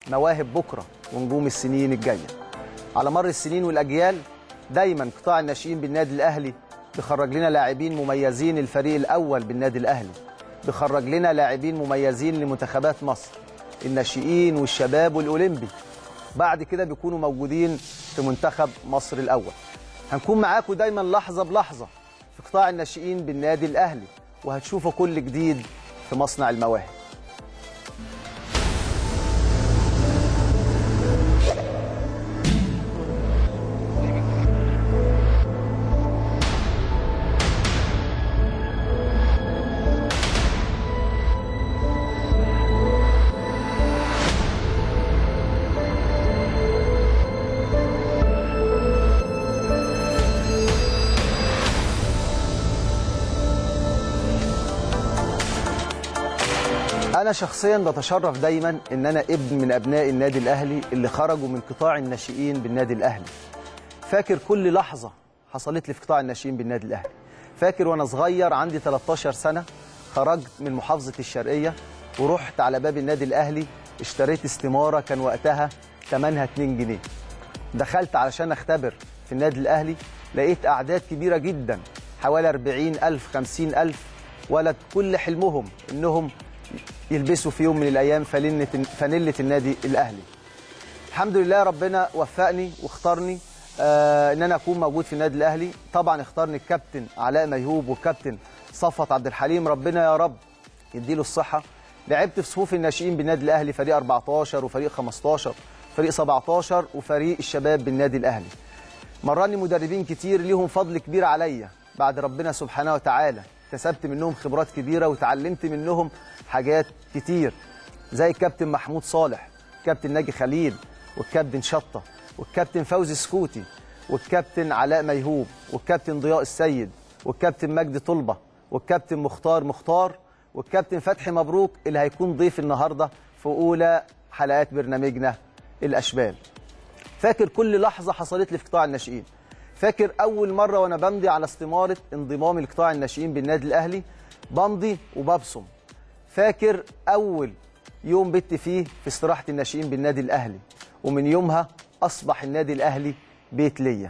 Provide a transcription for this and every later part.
مواهب بكره ونجوم السنين الجايه على مر السنين والاجيال دايما قطاع الناشئين بالنادي الاهلي بيخرج لنا لاعبين مميزين الفريق الاول بالنادي الاهلي بيخرج لنا لاعبين مميزين لمنتخبات مصر الناشئين والشباب والاولمبي بعد كده بيكونوا موجودين في منتخب مصر الاول هنكون معاكم دايما لحظه بلحظه في قطاع الناشئين بالنادي الاهلي وهتشوفوا كل جديد في مصنع المواهب أنا شخصيا بتشرف دايما إن أنا ابن من أبناء النادي الأهلي اللي خرجوا من قطاع الناشئين بالنادي الأهلي. فاكر كل لحظة حصلت لي في قطاع الناشئين بالنادي الأهلي. فاكر وأنا صغير عندي 13 سنة خرجت من محافظة الشرقية ورحت على باب النادي الأهلي اشتريت استمارة كان وقتها ثمنها 2 جنيه. دخلت علشان أختبر في النادي الأهلي لقيت أعداد كبيرة جدا حوالي 40000 50000 ولد كل حلمهم إنهم يلبسوا في يوم من الايام فانله فانله النادي الاهلي. الحمد لله ربنا وفقني واختارني آه ان انا اكون موجود في النادي الاهلي، طبعا اختارني الكابتن علاء ميهوب والكابتن صفوت عبد الحليم ربنا يا رب يديله الصحه. لعبت في صفوف الناشئين بالنادي الاهلي فريق 14 وفريق 15 فريق 17 وفريق الشباب بالنادي الاهلي. مرني مدربين كتير ليهم فضل كبير عليا بعد ربنا سبحانه وتعالى اكتسبت منهم خبرات كبيره وتعلمت منهم حاجات كتير زي الكابتن محمود صالح الكابتن ناجي خليل والكابتن شطه والكابتن فوزي سكوتي والكابتن علاء ميهوب والكابتن ضياء السيد والكابتن مجدي طلبه والكابتن مختار مختار والكابتن فتحي مبروك اللي هيكون ضيف النهارده في اولى حلقات برنامجنا الاشبال فاكر كل لحظه حصلت لي في قطاع الناشئين فاكر اول مره وانا بمضي على استماره انضمامي لقطاع الناشئين بالنادي الاهلي بمضي وببصم فاكر اول يوم بت فيه في استراحه الناشئين بالنادي الاهلي ومن يومها اصبح النادي الاهلي بيت ليا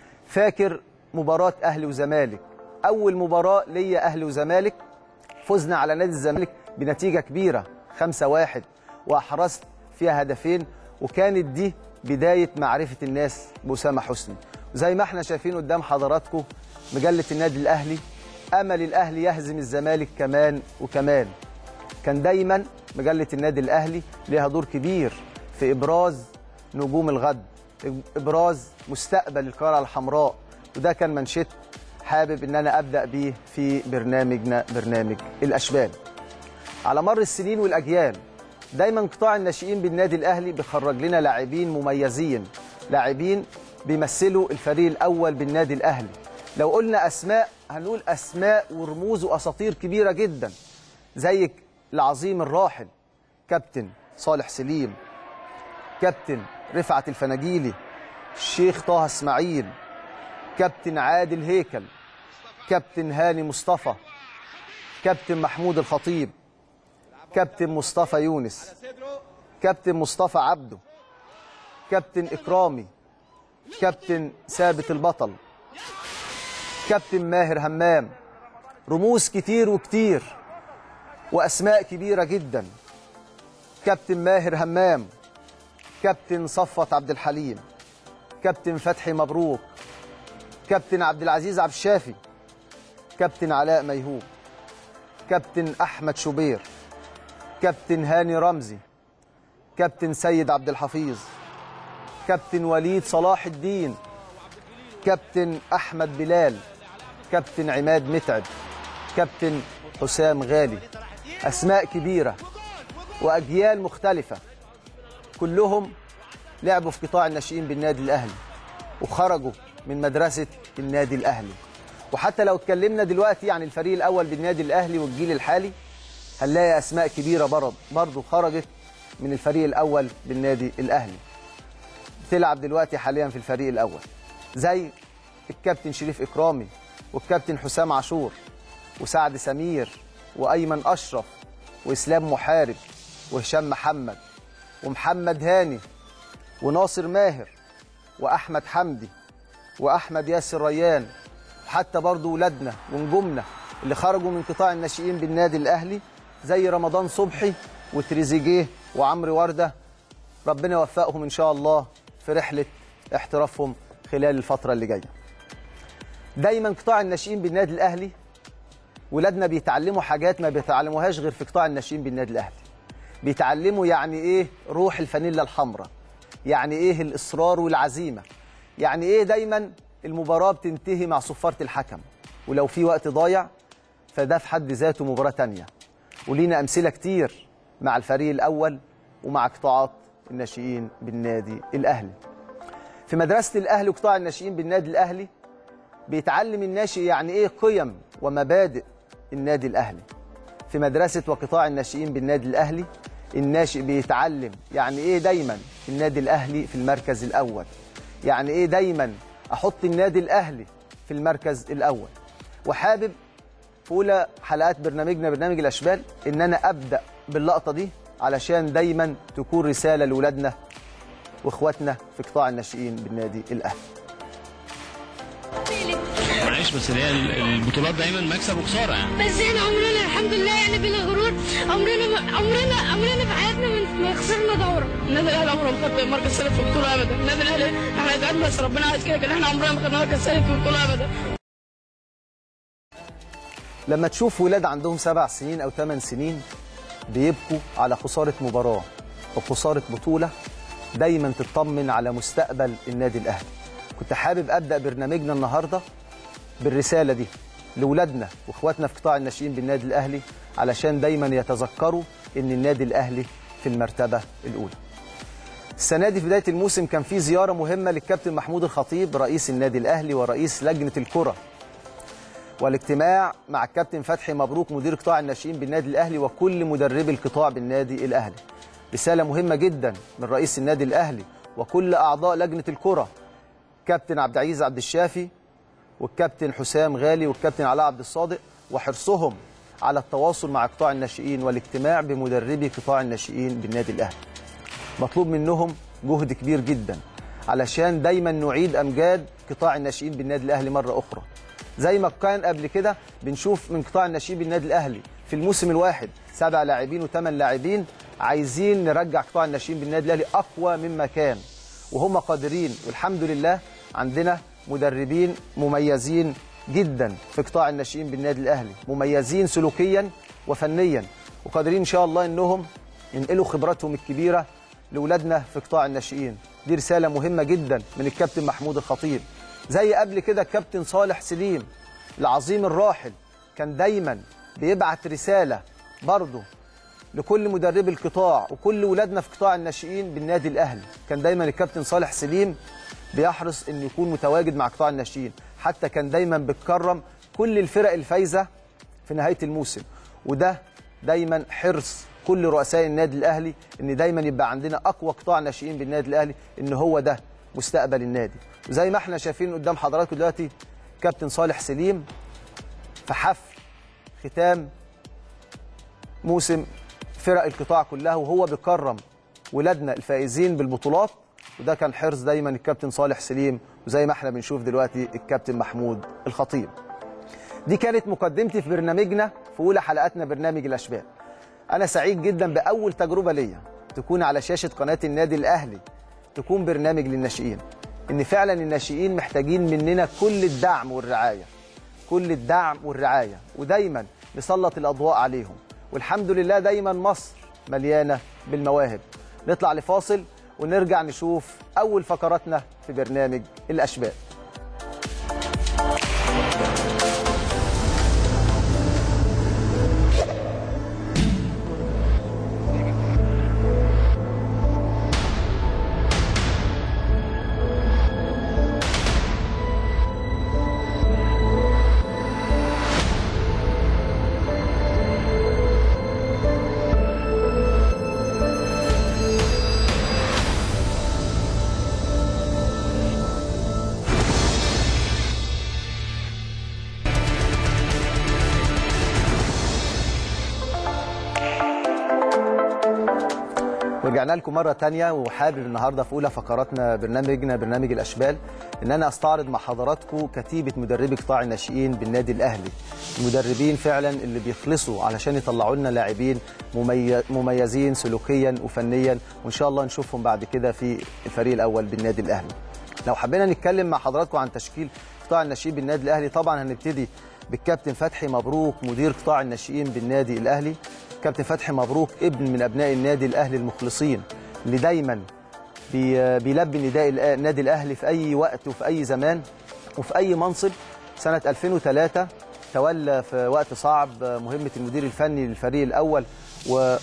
فاكر مباراه اهلي وزمالك اول مباراه ليا اهلي وزمالك فزنا على نادي الزمالك بنتيجه كبيره 5-1 واحرزت فيها هدفين وكانت دي بدايه معرفه الناس باسامه حسني زي ما احنا شايفين قدام حضراتكم مجله النادي الاهلي امل الاهلي يهزم الزمالك كمان وكمان كان دايما مجله النادي الاهلي ليها دور كبير في ابراز نجوم الغد ابراز مستقبل القاره الحمراء وده كان منشط حابب ان انا ابدا بيه في برنامجنا برنامج الاشبال على مر السنين والاجيال دايما قطاع الناشئين بالنادي الاهلي بيخرج لنا لاعبين مميزين لاعبين بيمثلوا الفريق الاول بالنادي الاهلي لو قلنا اسماء هنقول اسماء ورموز واساطير كبيره جدا زي العظيم الراحل كابتن صالح سليم كابتن رفعت الفناجيلي الشيخ طه اسماعيل كابتن عادل هيكل كابتن هاني مصطفى كابتن محمود الخطيب كابتن مصطفى يونس كابتن مصطفى عبده كابتن إكرامي كابتن ثابت البطل كابتن ماهر همام رموز كتير وكتير وأسماء كبيرة جدا كابتن ماهر همام كابتن صفوت عبد الحليم كابتن فتحي مبروك كابتن عبد العزيز عبد الشافي كابتن علاء ميهوب كابتن أحمد شوبير كابتن هاني رمزي كابتن سيد عبد الحفيظ كابتن وليد صلاح الدين كابتن احمد بلال كابتن عماد متعب كابتن حسام غالي اسماء كبيره واجيال مختلفه كلهم لعبوا في قطاع الناشئين بالنادي الاهلي وخرجوا من مدرسه النادي الاهلي وحتى لو اتكلمنا دلوقتي عن الفريق الاول بالنادي الاهلي والجيل الحالي هنلاقي اسماء كبيره برضه خرجت من الفريق الاول بالنادي الاهلي بتلعب دلوقتي حاليا في الفريق الاول زي الكابتن شريف اكرامي والكابتن حسام عاشور وسعد سمير وايمن اشرف واسلام محارب وهشام محمد ومحمد هاني وناصر ماهر واحمد حمدي واحمد ياسر ريان وحتى برضو ولادنا ونجومنا اللي خرجوا من قطاع الناشئين بالنادي الاهلي زي رمضان صبحي وتريزيجيه وعمرو ورده ربنا يوفقهم ان شاء الله في رحله احترافهم خلال الفتره اللي جايه دايما قطاع الناشئين بالنادي الاهلي ولادنا بيتعلموا حاجات ما بيتعلموهاش غير في قطاع الناشئين بالنادي الاهلي بيتعلموا يعني ايه روح الفانيلا الحمراء يعني ايه الاصرار والعزيمه يعني ايه دايما المباراه بتنتهي مع صفاره الحكم ولو في وقت ضايع فده في حد ذاته مباراه تانية ولينا امثله كتير مع الفريق الاول ومع قطاعات الناشئين بالنادي الاهلي في مدرسه الاهلي وقطاع الناشئين بالنادي الاهلي بيتعلم الناشئ يعني ايه قيم ومبادئ النادي الاهلي في مدرسه وقطاع الناشئين بالنادي الاهلي الناشئ بيتعلم يعني ايه دايما النادي الاهلي في المركز الاول يعني ايه دايما احط النادي الاهلي في المركز الاول وحابب في اولى حلقات برنامجنا برنامج الاشبال ان انا ابدا باللقطه دي علشان دايما تكون رساله لاولادنا واخواتنا في قطاع الناشئين بالنادي الاهلي معلش بس اللي هي البطولات دايما مكسب وخساره يعني بس احنا عمرنا الحمد لله يعني بلا غرور عمرنا ما عمرنا عمرنا في حياتنا ما- ما خسرنا دوره النادي الاهلي عمره ما خد مركز ثالث في بطوله ابدا النادي الاهلي احنا اتعادلنا بس ربنا عايز كده كان احنا عمرنا ما خدنا مركز ثالث في بطوله ابدا لما تشوف ولاد عندهم سبع سنين أو ثمان سنين بيبكوا على خسارة مباراة أو خسارة بطولة دايما تطمن على مستقبل النادي الأهلي كنت حابب أبدأ برنامجنا النهاردة بالرسالة دي لولادنا وإخواتنا في قطاع الناشئين بالنادي الأهلي علشان دايما يتذكروا إن النادي الأهلي في المرتبة الأولى السنة دي في بداية الموسم كان في زيارة مهمة للكابتن محمود الخطيب رئيس النادي الأهلي ورئيس لجنة الكرة والاجتماع مع الكابتن فتحي مبروك مدير قطاع الناشئين بالنادي الاهلي وكل مدربي القطاع بالنادي الاهلي. رساله مهمه جدا من رئيس النادي الاهلي وكل اعضاء لجنه الكره كابتن عبد العزيز عبد الشافي والكابتن حسام غالي والكابتن علاء عبد الصادق وحرصهم على التواصل مع قطاع الناشئين والاجتماع بمدربي قطاع الناشئين بالنادي الاهلي. مطلوب منهم جهد كبير جدا علشان دايما نعيد امجاد قطاع الناشئين بالنادي الاهلي مره اخرى زي ما كان قبل كده بنشوف من قطاع الناشئين بالنادي الاهلي في الموسم الواحد سبع لاعبين وثمان لاعبين عايزين نرجع قطاع الناشئين بالنادي الاهلي اقوى مما كان وهم قادرين والحمد لله عندنا مدربين مميزين جدا في قطاع الناشئين بالنادي الاهلي مميزين سلوكيا وفنيا وقادرين ان شاء الله انهم ينقلوا خبراتهم الكبيره لاولادنا في قطاع الناشئين دي رساله مهمه جدا من الكابتن محمود الخطيب زي قبل كده الكابتن صالح سليم العظيم الراحل كان دايما بيبعت رساله برضه لكل مدربي القطاع وكل ولادنا في قطاع الناشئين بالنادي الاهلي كان دايما الكابتن صالح سليم بيحرص انه يكون متواجد مع قطاع الناشئين حتى كان دايما بتكرم كل الفرق الفايزه في نهايه الموسم وده دايما حرص كل رؤساء النادي الاهلي ان دايما يبقى عندنا اقوى قطاع ناشئين بالنادي الاهلي ان هو ده مستقبل النادي وزي ما احنا شايفين قدام حضراتكم دلوقتي كابتن صالح سليم في حفل ختام موسم فرق القطاع كلها وهو بيكرم ولادنا الفائزين بالبطولات وده كان حرص دايما الكابتن صالح سليم وزي ما احنا بنشوف دلوقتي الكابتن محمود الخطيب دي كانت مقدمتي في برنامجنا في اولى حلقاتنا برنامج الاشبال انا سعيد جدا باول تجربه ليا تكون على شاشه قناه النادي الاهلي تكون برنامج للناشئين ان فعلا الناشئين محتاجين مننا كل الدعم والرعايه كل الدعم والرعايه ودايما نسلط الاضواء عليهم والحمد لله دايما مصر مليانه بالمواهب نطلع لفاصل ونرجع نشوف اول فقراتنا في برنامج الاشبال ورجعنا لكم مرة تانية وحابب النهاردة في أولى فقراتنا برنامجنا برنامج الأشبال إن أنا أستعرض مع حضراتكم كتيبة مدربي قطاع الناشئين بالنادي الأهلي المدربين فعلا اللي بيخلصوا علشان يطلعوا لنا لاعبين ممي- مميزين سلوكيا وفنيا وإن شاء الله نشوفهم بعد كده في الفريق الأول بالنادي الأهلي لو حبينا نتكلم مع حضراتكم عن تشكيل قطاع الناشئين بالنادي الأهلي طبعا هنبتدي بالكابتن فتحي مبروك مدير قطاع الناشئين بالنادي الأهلي كابتن فتحي مبروك ابن من ابناء النادي الاهلي المخلصين اللي دايما بي- بيلبي نداء الأ- النادي الاهلي في اي وقت وفي اي زمان وفي اي منصب سنه 2003 تولى في وقت صعب مهمه المدير الفني للفريق الاول و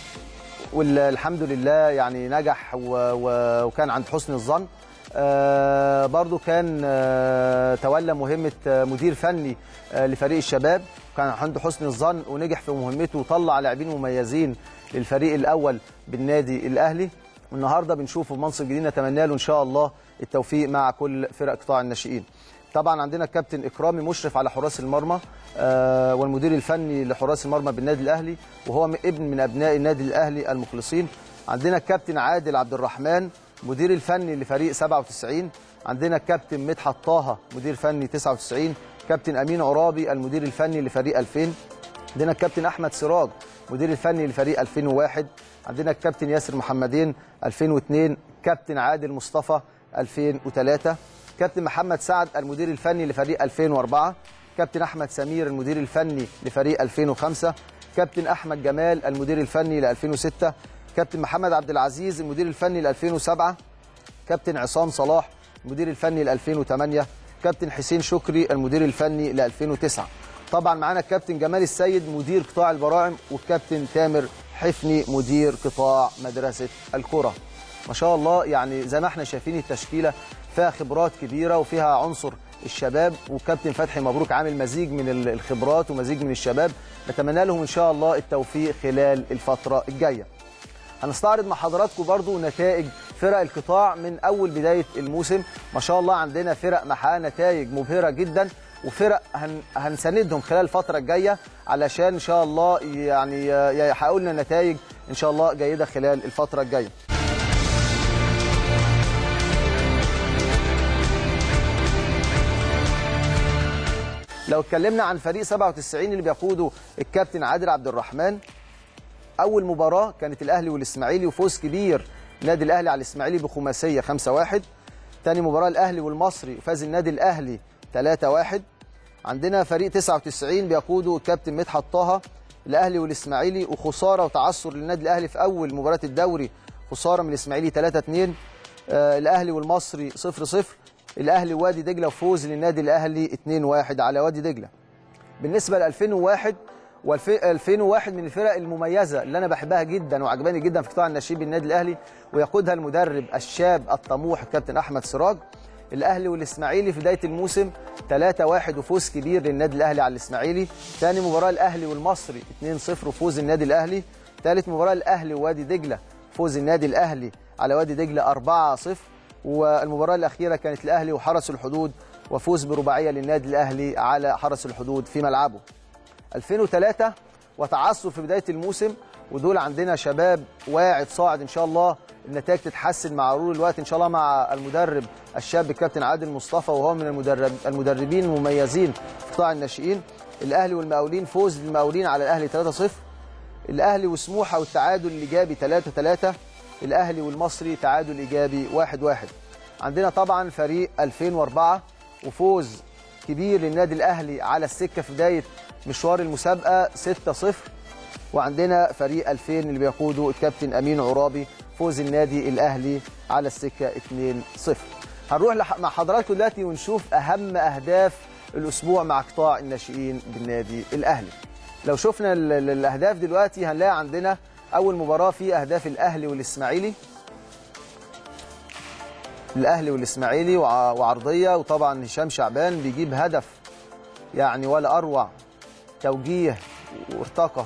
والحمد لله يعني نجح و... و... وكان عند حسن الظن آه برضو كان آه تولى مهمة آه مدير فني آه لفريق الشباب كان عنده حسن الظن ونجح في مهمته وطلع لاعبين مميزين للفريق الأول بالنادي الأهلي النهارده بنشوفه في منصب جديد نتمنى له إن شاء الله التوفيق مع كل فرق قطاع الناشئين طبعا عندنا الكابتن اكرامي مشرف على حراس المرمى آه والمدير الفني لحراس المرمى بالنادي الاهلي وهو م- ابن من ابناء النادي الاهلي المخلصين عندنا الكابتن عادل عبد الرحمن مدير الفني لفريق 97 عندنا الكابتن مدحت طه مدير فني 99 كابتن امين عرابي المدير الفني لفريق 2000 عندنا الكابتن احمد سراج مدير الفني لفريق 2001 عندنا الكابتن ياسر محمدين 2002 كابتن عادل مصطفى 2003 كابتن محمد سعد المدير الفني لفريق 2004 كابتن احمد سمير المدير الفني لفريق 2005 كابتن احمد جمال المدير الفني ل 2006 كابتن محمد عبد العزيز المدير الفني ل 2007 كابتن عصام صلاح المدير الفني ل 2008 كابتن حسين شكري المدير الفني ل 2009 طبعا معانا الكابتن جمال السيد مدير قطاع البراعم والكابتن تامر حفني مدير قطاع مدرسه الكره ما شاء الله يعني زي ما احنا شايفين التشكيله فيها خبرات كبيره وفيها عنصر الشباب وكابتن فتحي مبروك عامل مزيج من ال- الخبرات ومزيج من الشباب نتمنى لهم ان شاء الله التوفيق خلال الفتره الجايه هنستعرض مع حضراتكم برضو نتائج فرق القطاع من اول بدايه الموسم ما شاء الله عندنا فرق محققه نتائج مبهره جدا وفرق هن هنساندهم خلال الفتره الجايه علشان ان شاء الله يعني يحققوا لنا نتائج ان شاء الله جيده خلال الفتره الجايه لو اتكلمنا عن فريق 97 اللي بيقوده الكابتن عادل عبد الرحمن اول مباراه كانت الاهلي والاسماعيلي وفوز كبير النادي الاهلي على الاسماعيلي بخماسيه 5-1 تاني مباراه الاهلي والمصري وفاز النادي الاهلي 3-1 عندنا فريق 99 بيقوده الكابتن مدحت طه الاهلي والاسماعيلي وخساره وتعثر للنادي الاهلي في اول مباراه الدوري خساره من الاسماعيلي 3-2 آه الاهلي والمصري 0-0 الاهلي ووادي دجله وفوز للنادي الاهلي 2-1 على وادي دجله بالنسبه ل 2001 و2001 من الفرق المميزه اللي انا بحبها جدا وعجباني جدا في قطاع الناشئين بالنادي الاهلي ويقودها المدرب الشاب الطموح الكابتن احمد سراج الاهلي والاسماعيلي في بدايه الموسم 3-1 وفوز كبير للنادي الاهلي على الاسماعيلي ثاني مباراه الاهلي والمصري 2-0 وفوز النادي الاهلي ثالث مباراه الاهلي ووادي دجله فوز النادي الاهلي على وادي دجله 4-0 والمباراه الاخيره كانت الاهلي وحرس الحدود وفوز برباعيه للنادي الاهلي على حرس الحدود في ملعبه 2003 وتعثر في بدايه الموسم ودول عندنا شباب واعد صاعد ان شاء الله النتائج تتحسن مع مرور الوقت ان شاء الله مع المدرب الشاب الكابتن عادل مصطفى وهو من المدرب المدربين المميزين في قطاع الناشئين الاهلي والمقاولين فوز للمقاولين على الاهلي 3-0 الاهلي وسموحه والتعادل الايجابي 3-3 الاهلي والمصري تعادل ايجابي 1-1 عندنا طبعا فريق 2004 وفوز كبير للنادي الاهلي على السكه في بدايه مشوار المسابقه 6-0 وعندنا فريق 2000 اللي بيقوده الكابتن امين عرابي فوز النادي الاهلي على السكه 2-0 هنروح لح- مع حضراتكم دلوقتي ونشوف اهم اهداف الاسبوع مع قطاع الناشئين بالنادي الاهلي لو شفنا ال- ال- الاهداف دلوقتي هنلاقي عندنا اول مباراه في اهداف الاهلي والاسماعيلي الاهلي والاسماعيلي وع- وعرضيه وطبعا هشام شعبان بيجيب هدف يعني ولا اروع توجيه وارتقى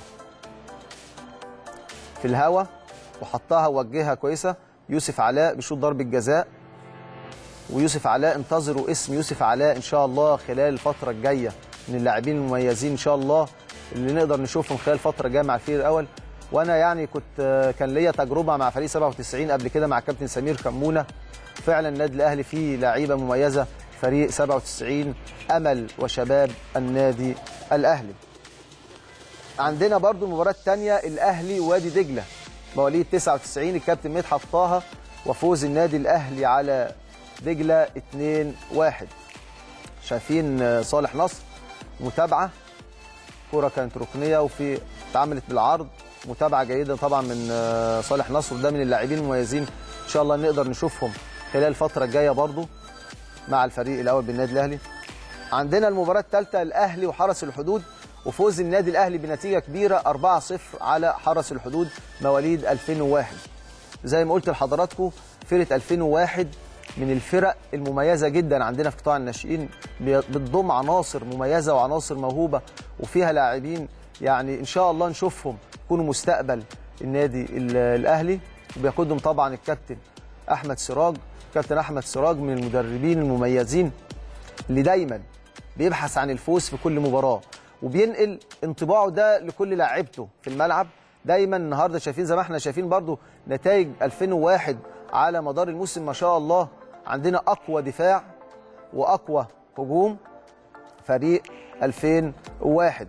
في الهوا وحطها ووجهها كويسه يوسف علاء بيشوط ضربه جزاء ويوسف علاء انتظروا اسم يوسف علاء ان شاء الله خلال الفتره الجايه من اللاعبين المميزين ان شاء الله اللي نقدر نشوفهم خلال الفتره الجايه مع الفريق الاول وانا يعني كنت آه، كان ليا تجربه مع فريق 97 قبل كده مع كابتن سمير كمونه فعلا النادي الاهلي فيه لعيبه مميزه فريق 97 امل وشباب النادي الاهلي عندنا برضو المباراة الثانية الأهلي ووادي دجلة مواليد 99 الكابتن مدحت طه وفوز النادي الأهلي على دجلة 2-1 شايفين آه، صالح نصر متابعة كرة كانت ركنية وفي اتعملت بالعرض متابعة جيدة طبعا من آه، صالح نصر وده من اللاعبين المميزين إن شاء الله نقدر نشوفهم خلال الفترة الجاية برضو مع الفريق الأول بالنادي الأهلي عندنا المباراة الثالثة الأهلي وحرس الحدود وفوز النادي الأهلي بنتيجة كبيرة 4-0 على حرس الحدود مواليد 2001 زي ما قلت لحضراتكم فرقة 2001 من الفرق المميزة جدا عندنا في قطاع الناشئين بي- بتضم عناصر مميزة وعناصر موهوبة وفيها لاعبين يعني إن شاء الله نشوفهم يكونوا مستقبل النادي ال- الأهلي وبيقودهم طبعا الكابتن أحمد سراج كابتن أحمد سراج من المدربين المميزين اللي دايما بيبحث عن الفوز في كل مباراه وبينقل انطباعه ده لكل لاعيبته في الملعب دايما النهارده شايفين زي ما احنا شايفين برضو نتائج 2001 على مدار الموسم ما شاء الله عندنا اقوى دفاع واقوى هجوم فريق 2001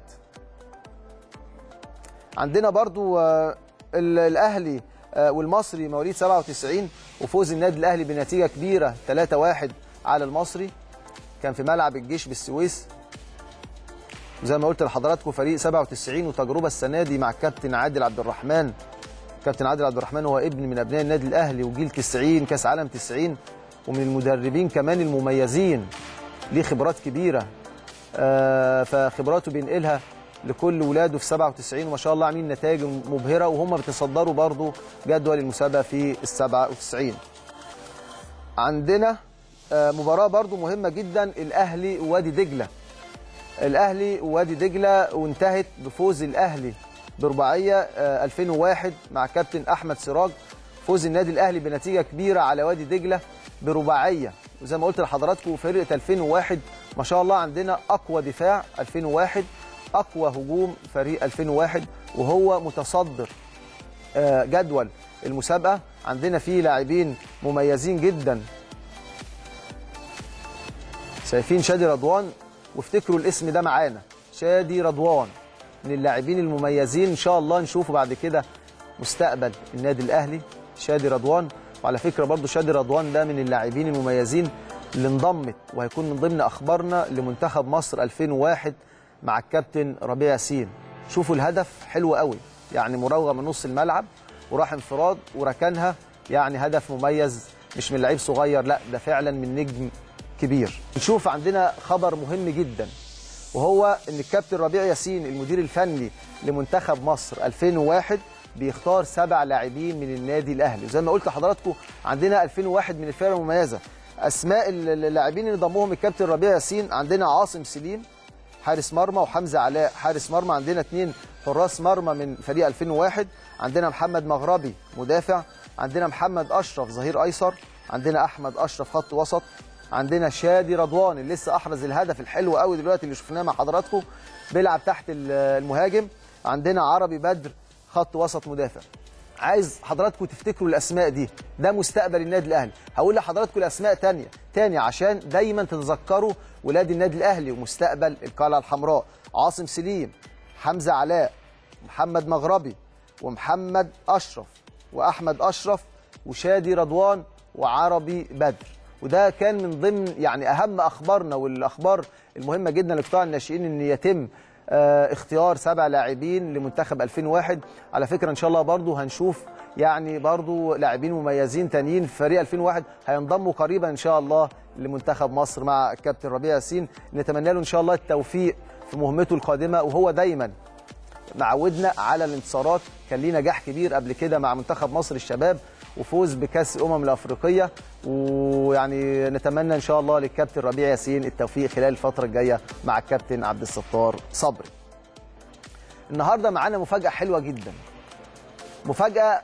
عندنا برضو آه، ال- الاهلي آه، والمصري مواليد 97 وفوز النادي الاهلي بنتيجه كبيره 3-1 على المصري كان في ملعب الجيش بالسويس زي ما قلت لحضراتكم فريق 97 وتجربه السنه دي مع الكابتن عادل عبد الرحمن كابتن عادل عبد الرحمن هو ابن من ابناء النادي الاهلي وجيل 90 كاس عالم 90 ومن المدربين كمان المميزين ليه خبرات كبيره آه فخبراته بينقلها لكل ولاده في 97 وما شاء الله عاملين نتائج مبهره وهم بيتصدروا برضو جدول المسابقه في ال 97 عندنا آه، مباراة برضو مهمة جدا الأهلي ووادي دجلة الأهلي ووادي دجلة وانتهت بفوز الأهلي برباعية آه، 2001 مع كابتن أحمد سراج فوز النادي الأهلي بنتيجة كبيرة على وادي دجلة برباعية وزي ما قلت لحضراتكم فرقة 2001 ما شاء الله عندنا أقوى دفاع 2001 أقوى هجوم فريق 2001 وهو متصدر آه، جدول المسابقة عندنا فيه لاعبين مميزين جدا شايفين شادي رضوان وافتكروا الاسم ده معانا شادي رضوان من اللاعبين المميزين ان شاء الله نشوفه بعد كده مستقبل النادي الاهلي شادي رضوان وعلى فكره برضو شادي رضوان ده من اللاعبين المميزين اللي انضمت وهيكون من ضمن اخبارنا لمنتخب مصر 2001 مع الكابتن ربيع ياسين شوفوا الهدف حلو قوي يعني مراوغه من نص الملعب وراح انفراد وركنها يعني هدف مميز مش من لعيب صغير لا ده فعلا من نجم كبير نشوف عندنا خبر مهم جدا وهو ان الكابتن ربيع ياسين المدير الفني لمنتخب مصر 2001 بيختار سبع لاعبين من النادي الاهلي وزي ما قلت لحضراتكم عندنا 2001 من الفرق المميزه اسماء اللاعبين اللي ضمهم الكابتن ربيع ياسين عندنا عاصم سليم حارس مرمى وحمزه علاء حارس مرمى عندنا اثنين حراس مرمى من فريق 2001 عندنا محمد مغربي مدافع عندنا محمد اشرف ظهير ايسر عندنا احمد اشرف خط وسط عندنا شادي رضوان اللي لسه احرز الهدف الحلو قوي دلوقتي اللي شفناه مع حضراتكم بيلعب تحت ال- المهاجم عندنا عربي بدر خط وسط مدافع عايز حضراتكم تفتكروا الاسماء دي ده مستقبل النادي الاهلي هقول لحضراتكم الاسماء تانية تاني عشان دايما تتذكروا ولاد النادي الاهلي ومستقبل القلعه الحمراء عاصم سليم حمزه علاء محمد مغربي ومحمد اشرف واحمد اشرف وشادي رضوان وعربي بدر وده كان من ضمن يعني اهم اخبارنا والاخبار المهمه جدا لقطاع الناشئين ان يتم آه، اختيار سبع لاعبين لمنتخب 2001 على فكره ان شاء الله برضو هنشوف يعني برضو لاعبين مميزين تانيين في فريق 2001 هينضموا قريبا ان شاء الله لمنتخب مصر مع الكابتن ربيع ياسين نتمنى له ان شاء الله التوفيق في مهمته القادمه وهو دايما معودنا على الانتصارات كان ليه نجاح كبير قبل كده مع منتخب مصر الشباب وفوز بكاس الامم الافريقيه ويعني نتمنى ان شاء الله للكابتن ربيع ياسين التوفيق خلال الفتره الجايه مع الكابتن عبد الستار صبري. النهارده معانا مفاجاه حلوه جدا. مفاجاه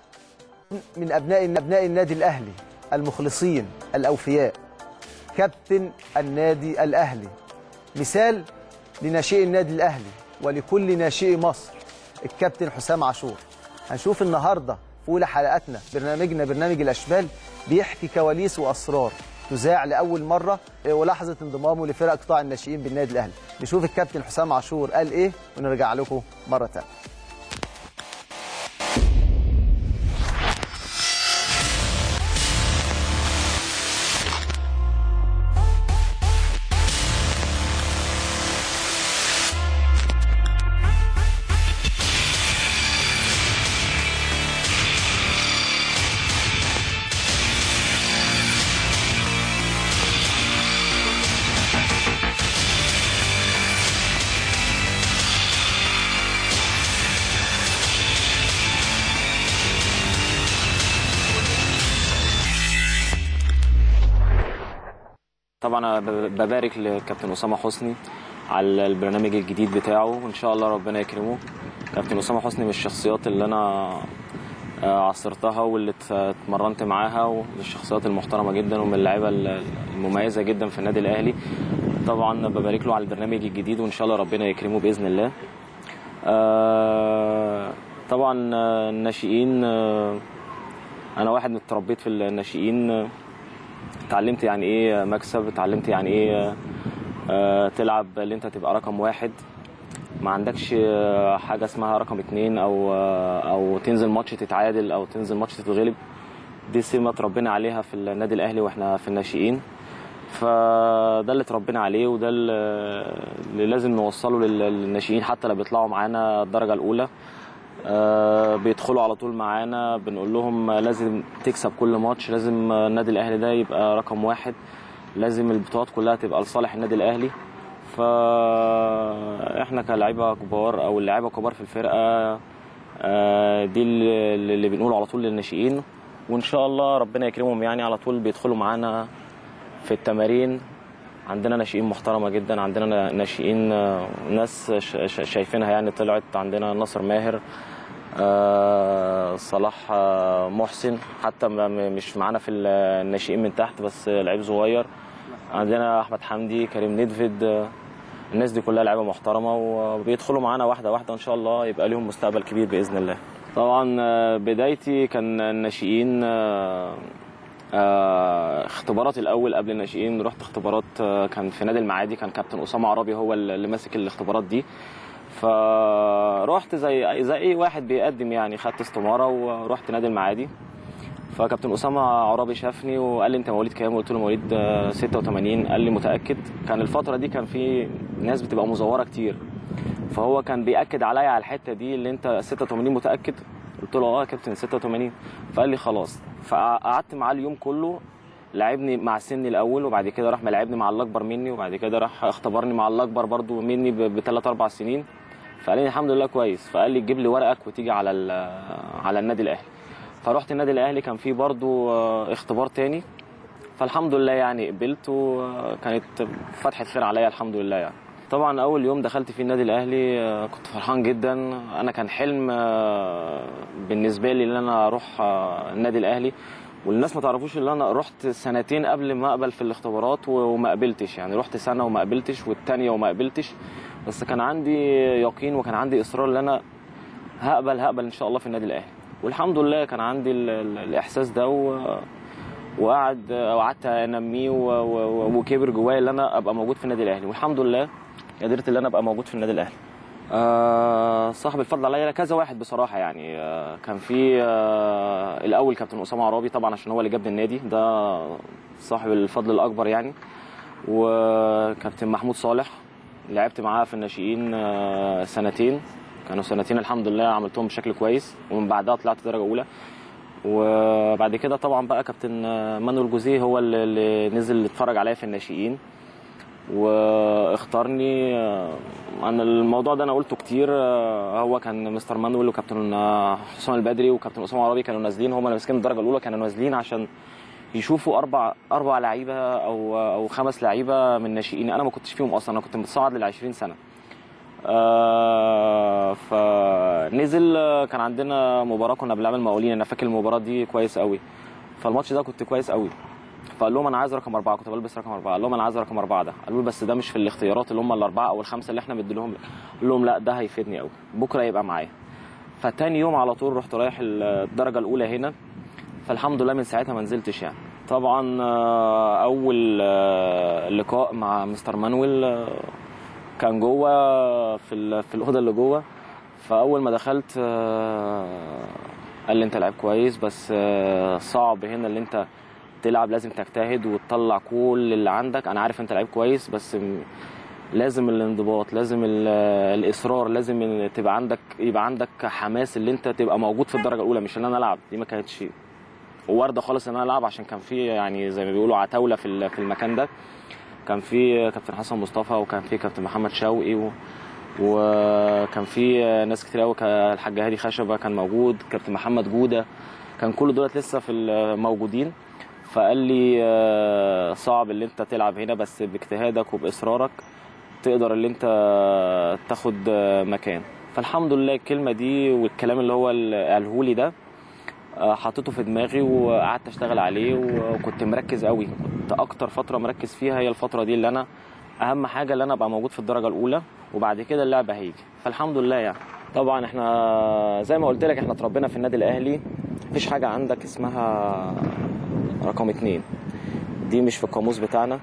من ابناء ابناء النادي الاهلي المخلصين الاوفياء. كابتن النادي الاهلي. مثال لناشئي النادي الاهلي ولكل ناشئي مصر الكابتن حسام عاشور هنشوف النهارده في اولى حلقاتنا برنامجنا برنامج الاشبال بيحكي كواليس واسرار تذاع لاول مره ولحظه انضمامه لفرق قطاع الناشئين بالنادي الاهلي نشوف الكابتن حسام عاشور قال ايه ونرجع لكم مره ثانيه طبعا انا ب- ببارك لكابتن اسامه حسني على البرنامج الجديد بتاعه وان شاء الله ربنا يكرمه كابتن اسامه حسني من الشخصيات اللي انا آه، عاصرتها واللي ات- اتمرنت معاها ومن الشخصيات المحترمه جدا ومن اللعيبه ال- المميزه جدا في النادي الاهلي طبعا ببارك له على البرنامج الجديد وان شاء الله ربنا يكرمه باذن الله آه، طبعا آه، الناشئين آه، انا واحد اتربيت في الناشئين آه، اتعلمت يعني ايه مكسب اتعلمت يعني ايه آه، تلعب اللي انت تبقى رقم واحد ما عندكش آه، حاجه اسمها رقم اتنين او آه، او تنزل ماتش تتعادل او تنزل ماتش تتغلب دي سمه اتربينا عليها في النادي الاهلي واحنا في الناشئين فده اللي اتربينا عليه وده اللي اللي لازم نوصله لل- للناشئين حتى لو بيطلعوا معانا الدرجه الاولى آه، بيدخلوا على طول معانا بنقول لهم لازم تكسب كل ماتش لازم النادي الاهلي ده يبقى رقم واحد لازم البطولات كلها تبقى لصالح النادي الاهلي فاحنا كلاعيبه كبار او اللعيبه كبار في الفرقه آه، دي اللي اللي بنقوله على طول للناشئين وان شاء الله ربنا يكرمهم يعني على طول بيدخلوا معانا في التمارين عندنا ناشئين محترمه جدا عندنا ناشئين آه، ناس ش- ش- شايفينها يعني طلعت عندنا ناصر ماهر آه، صلاح آه، محسن حتى ما- م- مش معانا في الناشئين من تحت بس لعيب صغير عندنا احمد حمدي كريم نيدفيد آه، الناس دي كلها لعيبه محترمه وبيدخلوا معانا واحده واحده ان شاء الله يبقى لهم مستقبل كبير باذن الله طبعا آه، بدايتي كان الناشئين آه، آه، اختبارات الاول قبل الناشئين رحت اختبارات آه، كان في نادي المعادي كان كابتن اسامه عربي هو اللي ماسك الاختبارات دي فرحت زي زي اي واحد بيقدم يعني خدت استماره ورحت نادي المعادي فكابتن اسامه عرابي شافني وقال لي انت مواليد كام قلت له مواليد آه، 86 قال لي متاكد كان الفتره دي كان في ناس بتبقى مزوره كتير فهو كان بياكد عليا على الحته دي اللي انت 86 متاكد قلت له اه يا كابتن 86 فقال لي خلاص فقعدت معاه اليوم كله لعبني مع سني الاول وبعد كده راح ملعبني مع الاكبر مني وبعد كده راح اختبرني مع الاكبر برضو مني بثلاث اربع سنين فقال لي الحمد لله كويس فقال لي تجيب لي ورقك وتيجي على ال- على النادي الاهلي فرحت النادي الاهلي كان في برضو آه، اختبار تاني فالحمد لله يعني قبلت وكانت فتحة خير عليا الحمد لله يعني طبعا اول يوم دخلت فيه النادي الاهلي آه، كنت فرحان جدا انا كان حلم آه، بالنسبه لي ان انا اروح آه، النادي الاهلي والناس ما تعرفوش ان انا رحت سنتين قبل ما اقبل في الاختبارات و- وما قبلتش يعني رحت سنه وما قبلتش والتانيه وما قبلتش بس كان عندي يقين وكان عندي اصرار ان انا هقبل هقبل ان شاء الله في النادي الاهلي والحمد لله كان عندي ال- ال- الاحساس ده و... وقعد وقعدت انميه و- و- وكبر جوايا ان انا ابقى موجود في النادي الاهلي والحمد لله قدرت ان انا ابقى موجود في النادي الاهلي آه صاحب الفضل عليا كذا واحد بصراحه يعني آه كان في آه الاول كابتن اسامه عرابي طبعا عشان هو اللي جابني النادي ده صاحب الفضل الاكبر يعني وكابتن محمود صالح لعبت معاه في الناشئين آه سنتين كانوا سنتين الحمد لله عملتهم بشكل كويس ومن بعدها طلعت درجه اولى وبعد كده طبعا بقى كابتن مانويل جوزيه هو اللي- اللي نزل يتفرج عليا في الناشئين واختارني آه، انا الموضوع ده انا قلته كتير آه، هو كان مستر مانويل وكابتن آه، حسام البدري وكابتن اسامه عرابي كانوا نازلين هم اللي ماسكين الدرجه الاولى كانوا نازلين عشان يشوفوا اربع اربع لعيبه او او خمس لعيبه من الناشئين انا ما كنتش فيهم اصلا انا كنت متصاعد لل 20 سنه آه فنزل آه، كان عندنا مباراه كنا بنلعب مقاولين انا فاكر المباراه دي كويس قوي فالماتش ده كنت كويس قوي فقال لهم انا عايز رقم اربعه كنت بلبس رقم اربعه قال لهم انا عايز رقم اربعه ده قالوا له بس ده مش في الاختيارات اللي هم الاربعه او الخمسه اللي احنا مديلهم قال لهم لا ده هيفيدني قوي بكره يبقى معايا فتاني يوم على طول رحت رايح الدرجه الاولى هنا فالحمد لله من ساعتها ما نزلتش يعني طبعا آه، اول آه، لقاء مع مستر مانويل آه، كان جوه في ال- في الاوضه اللي جوه فاول ما دخلت آه، قال لي انت لعيب كويس بس آه، صعب هنا اللي انت تلعب لازم تجتهد وتطلع كل اللي عندك انا عارف انت لعيب كويس بس م- لازم الانضباط لازم ال- الاصرار لازم ال- تبقى عندك يبقى عندك حماس اللي انت تبقى موجود في الدرجه الاولى مش ان انا العب دي ما كانتش وارده خالص ان انا العب عشان كان في يعني زي ما بيقولوا عتاوله في ال- في المكان ده كان في كابتن حسن مصطفى وكان في كابتن محمد شوقي و... وكان في ناس كتير قوي الحاج هادي خشبه كان موجود كابتن محمد جوده كان كل دولت لسه في الموجودين فقال لي آه، صعب اللي انت تلعب هنا بس باجتهادك وباصرارك تقدر اللي انت تاخد آه، مكان فالحمد لله الكلمه دي والكلام اللي هو اللي قاله لي ده آه، حطيته في دماغي وقعدت اشتغل عليه وكنت مركز قوي كنت اكتر فتره مركز فيها هي الفتره دي اللي انا اهم حاجه اللي انا ابقى موجود في الدرجه الاولى وبعد كده اللعبه هيجي فالحمد لله يعني طبعا احنا زي ما قلت لك احنا اتربينا في النادي الاهلي مفيش حاجه عندك اسمها رقم اتنين دي مش في القاموس بتاعنا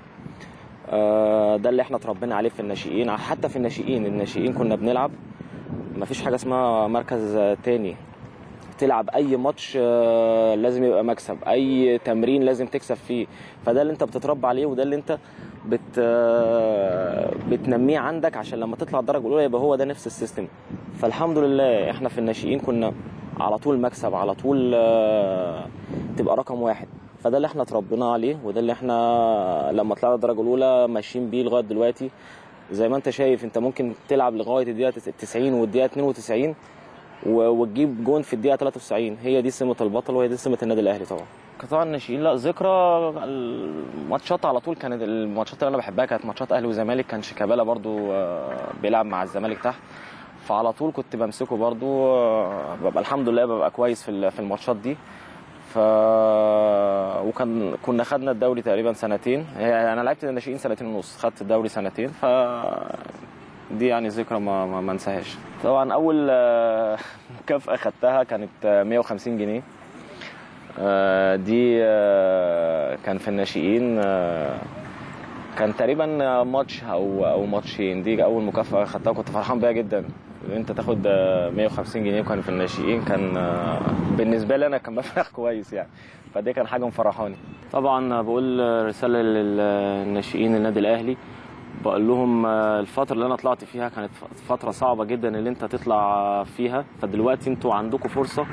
آه، ده اللي احنا اتربينا عليه في الناشئين حتى في الناشئين الناشئين كنا بنلعب مفيش حاجه اسمها مركز آه، تاني تلعب اي ماتش آه، لازم يبقى مكسب اي تمرين لازم تكسب فيه فده اللي انت بتتربى عليه وده اللي انت بت آه، بتنميه عندك عشان لما تطلع الدرجه الاولى يبقى هو ده نفس السيستم فالحمد لله احنا في الناشئين كنا على طول مكسب على طول آه، تبقى رقم واحد فده اللي احنا اتربينا عليه وده اللي احنا لما طلعنا الدرجه الاولى ماشيين بيه لغايه دلوقتي زي ما انت شايف انت ممكن تلعب لغايه الدقيقه 90 والدقيقه 92 و- وتجيب جون في الدقيقه 93 هي دي سمه البطل وهي دي سمه النادي الاهلي طبعا قطاع الناشئين لا ذكرى الماتشات على طول كانت الماتشات اللي انا بحبها كانت ماتشات اهلي وزمالك كان شيكابالا برضو آه، بيلعب مع الزمالك تحت فعلى طول كنت بمسكه برضو آه، ببقى الحمد لله ببقى كويس في ال- في الماتشات دي ف وكان كنا خدنا الدوري تقريبا سنتين هي- انا لعبت الناشئين سنتين ونص خدت الدوري سنتين ف دي يعني ذكرى ما ما ما انساهاش طبعا اول آه، مكافاه خدتها كانت آه، 150 جنيه آه، دي آه، كان في الناشئين آه، كان تقريبا ماتش او او ماتشين دي اول مكافاه خدتها كنت فرحان بيها جدا ان انت تاخد آه، 150 جنيه وكان في الناشئين كان آه، بالنسبه لي انا كان مبلغ كويس يعني فدي كان حاجه مفرحاني طبعا بقول رساله للناشئين النادي الاهلي بقول لهم آه، الفترة اللي أنا طلعت فيها كانت فترة صعبة جدا اللي أنت تطلع فيها فدلوقتي أنتوا عندكم فرصة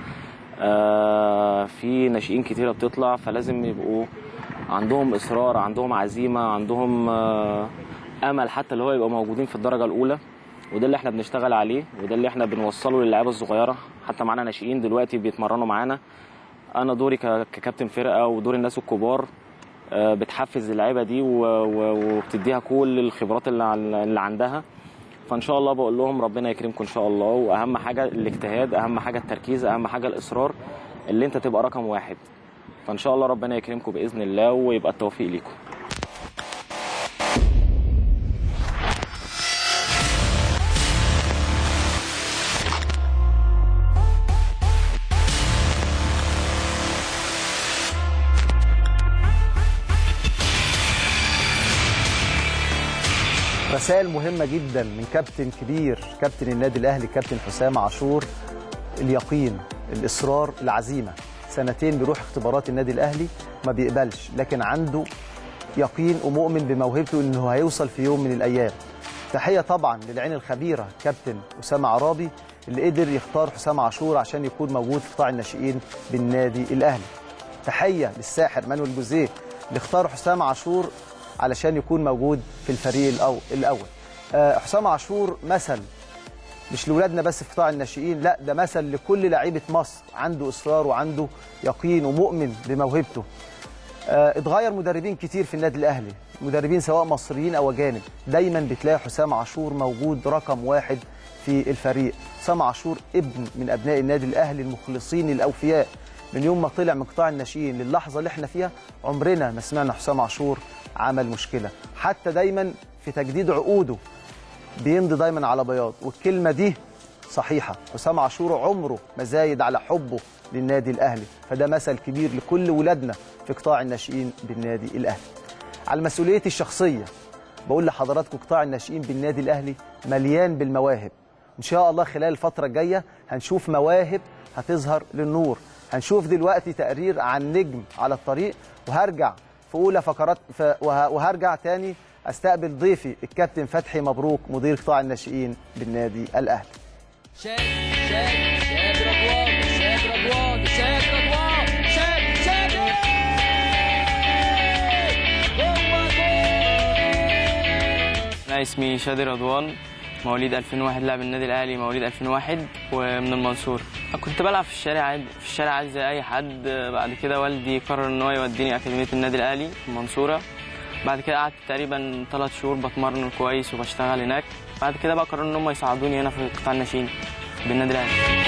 آه، في ناشئين كتيرة بتطلع فلازم يبقوا عندهم إصرار عندهم عزيمة عندهم آه، أمل حتى اللي هو يبقوا موجودين في الدرجة الأولى وده اللي احنا بنشتغل عليه وده اللي احنا بنوصله للعيبة الصغيرة حتى معانا ناشئين دلوقتي بيتمرنوا معانا أنا دوري ك- ككابتن فرقة ودور الناس الكبار آه، بتحفز اللعيبه دي و- و- وبتديها كل الخبرات اللي عن- اللي عندها فان شاء الله بقول لهم ربنا يكرمكم ان شاء الله واهم حاجه الاجتهاد اهم حاجه التركيز اهم حاجه الاصرار اللي انت تبقى رقم واحد فان شاء الله ربنا يكرمكم باذن الله ويبقى التوفيق ليكم رسائل مهمة جدا من كابتن كبير كابتن النادي الأهلي كابتن حسام عاشور اليقين الإصرار العزيمة سنتين بيروح اختبارات النادي الأهلي ما بيقبلش لكن عنده يقين ومؤمن بموهبته انه هيوصل في يوم من الايام تحيه طبعا للعين الخبيره كابتن اسامه عرابي اللي قدر يختار حسام عاشور عشان يكون موجود في قطاع الناشئين بالنادي الاهلي تحيه للساحر مانويل جوزيه اللي اختار حسام عاشور علشان يكون موجود في الفريق الأو- الاول آه، حسام عاشور مثل مش لاولادنا بس في قطاع الناشئين لا ده مثل لكل لعيبه مصر عنده اصرار وعنده يقين ومؤمن بموهبته آه، اتغير مدربين كتير في النادي الاهلي مدربين سواء مصريين او اجانب دايما بتلاقي حسام عاشور موجود رقم واحد في الفريق حسام عاشور ابن من ابناء النادي الاهلي المخلصين الاوفياء من يوم ما طلع من قطاع الناشئين للحظه اللي احنا فيها عمرنا ما سمعنا حسام عاشور عمل مشكله حتى دايما في تجديد عقوده بيمضي دايما على بياض والكلمه دي صحيحه حسام عاشور عمره ما زايد على حبه للنادي الاهلي فده مثل كبير لكل ولادنا في قطاع الناشئين بالنادي الاهلي على مسؤوليتي الشخصيه بقول لحضراتكم قطاع الناشئين بالنادي الاهلي مليان بالمواهب ان شاء الله خلال الفتره الجايه هنشوف مواهب هتظهر للنور هنشوف دلوقتي تقرير عن نجم على الطريق وهرجع في اولى فقرات ف- وه- وهرجع تاني استقبل ضيفي الكابتن فتحي مبروك مدير قطاع الناشئين بالنادي الاهلي شاد شاد شاد رضوان شاد رضوان شاد رضوان شاد شاد جوه جول أنا اسمي شادي رضوان مواليد 2001 لاعب النادي الأهلي مواليد 2001 ومن المنصورة كنت بلعب في الشارع عادي في الشارع عادي زي أي حد بعد كده والدي قرر إن هو يوديني أكاديمية النادي الأهلي في المنصورة بعد كده قعدت تقريبا ثلاث شهور بتمرن كويس وبشتغل هناك بعد كده بقى قرروا إن هم يساعدوني هنا في قطاع الناشئين بالنادي الأهلي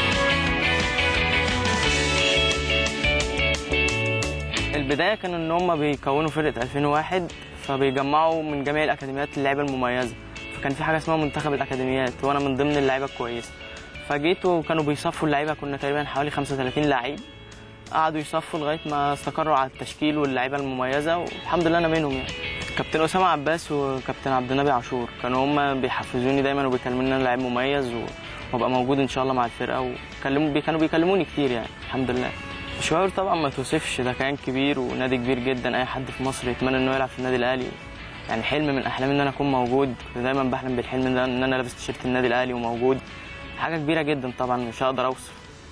البدايه كان ان هم بيكونوا فرقه 2001 فبيجمعوا من جميع الاكاديميات اللعيبه المميزه فكان في حاجه اسمها منتخب الاكاديميات وانا من ضمن اللعيبه الكويسه فجيت وكانوا بيصفوا اللعيبه كنا تقريبا حوالي 35 لعيب قعدوا يصفوا لغايه ما استقروا على التشكيل واللعيبه المميزه والحمد لله انا منهم يعني كابتن اسامه عباس وكابتن عبد النبي عاشور كانوا هم بيحفزوني دايما وبيكلموني ان انا لعيب مميز و- وابقى موجود ان شاء الله مع الفرقه وكلموا كانوا بيكلموني كتير يعني الحمد لله مشوار طبعا ما توصفش ده كيان كبير ونادي كبير جدا اي حد في مصر يتمنى انه يلعب في النادي الاهلي يعني حلم من احلامي ان انا اكون موجود كنت دايما بحلم بالحلم ده ان انا لابس تيشيرت النادي الاهلي وموجود حاجه كبيره جدا طبعا مش هقدر اوصف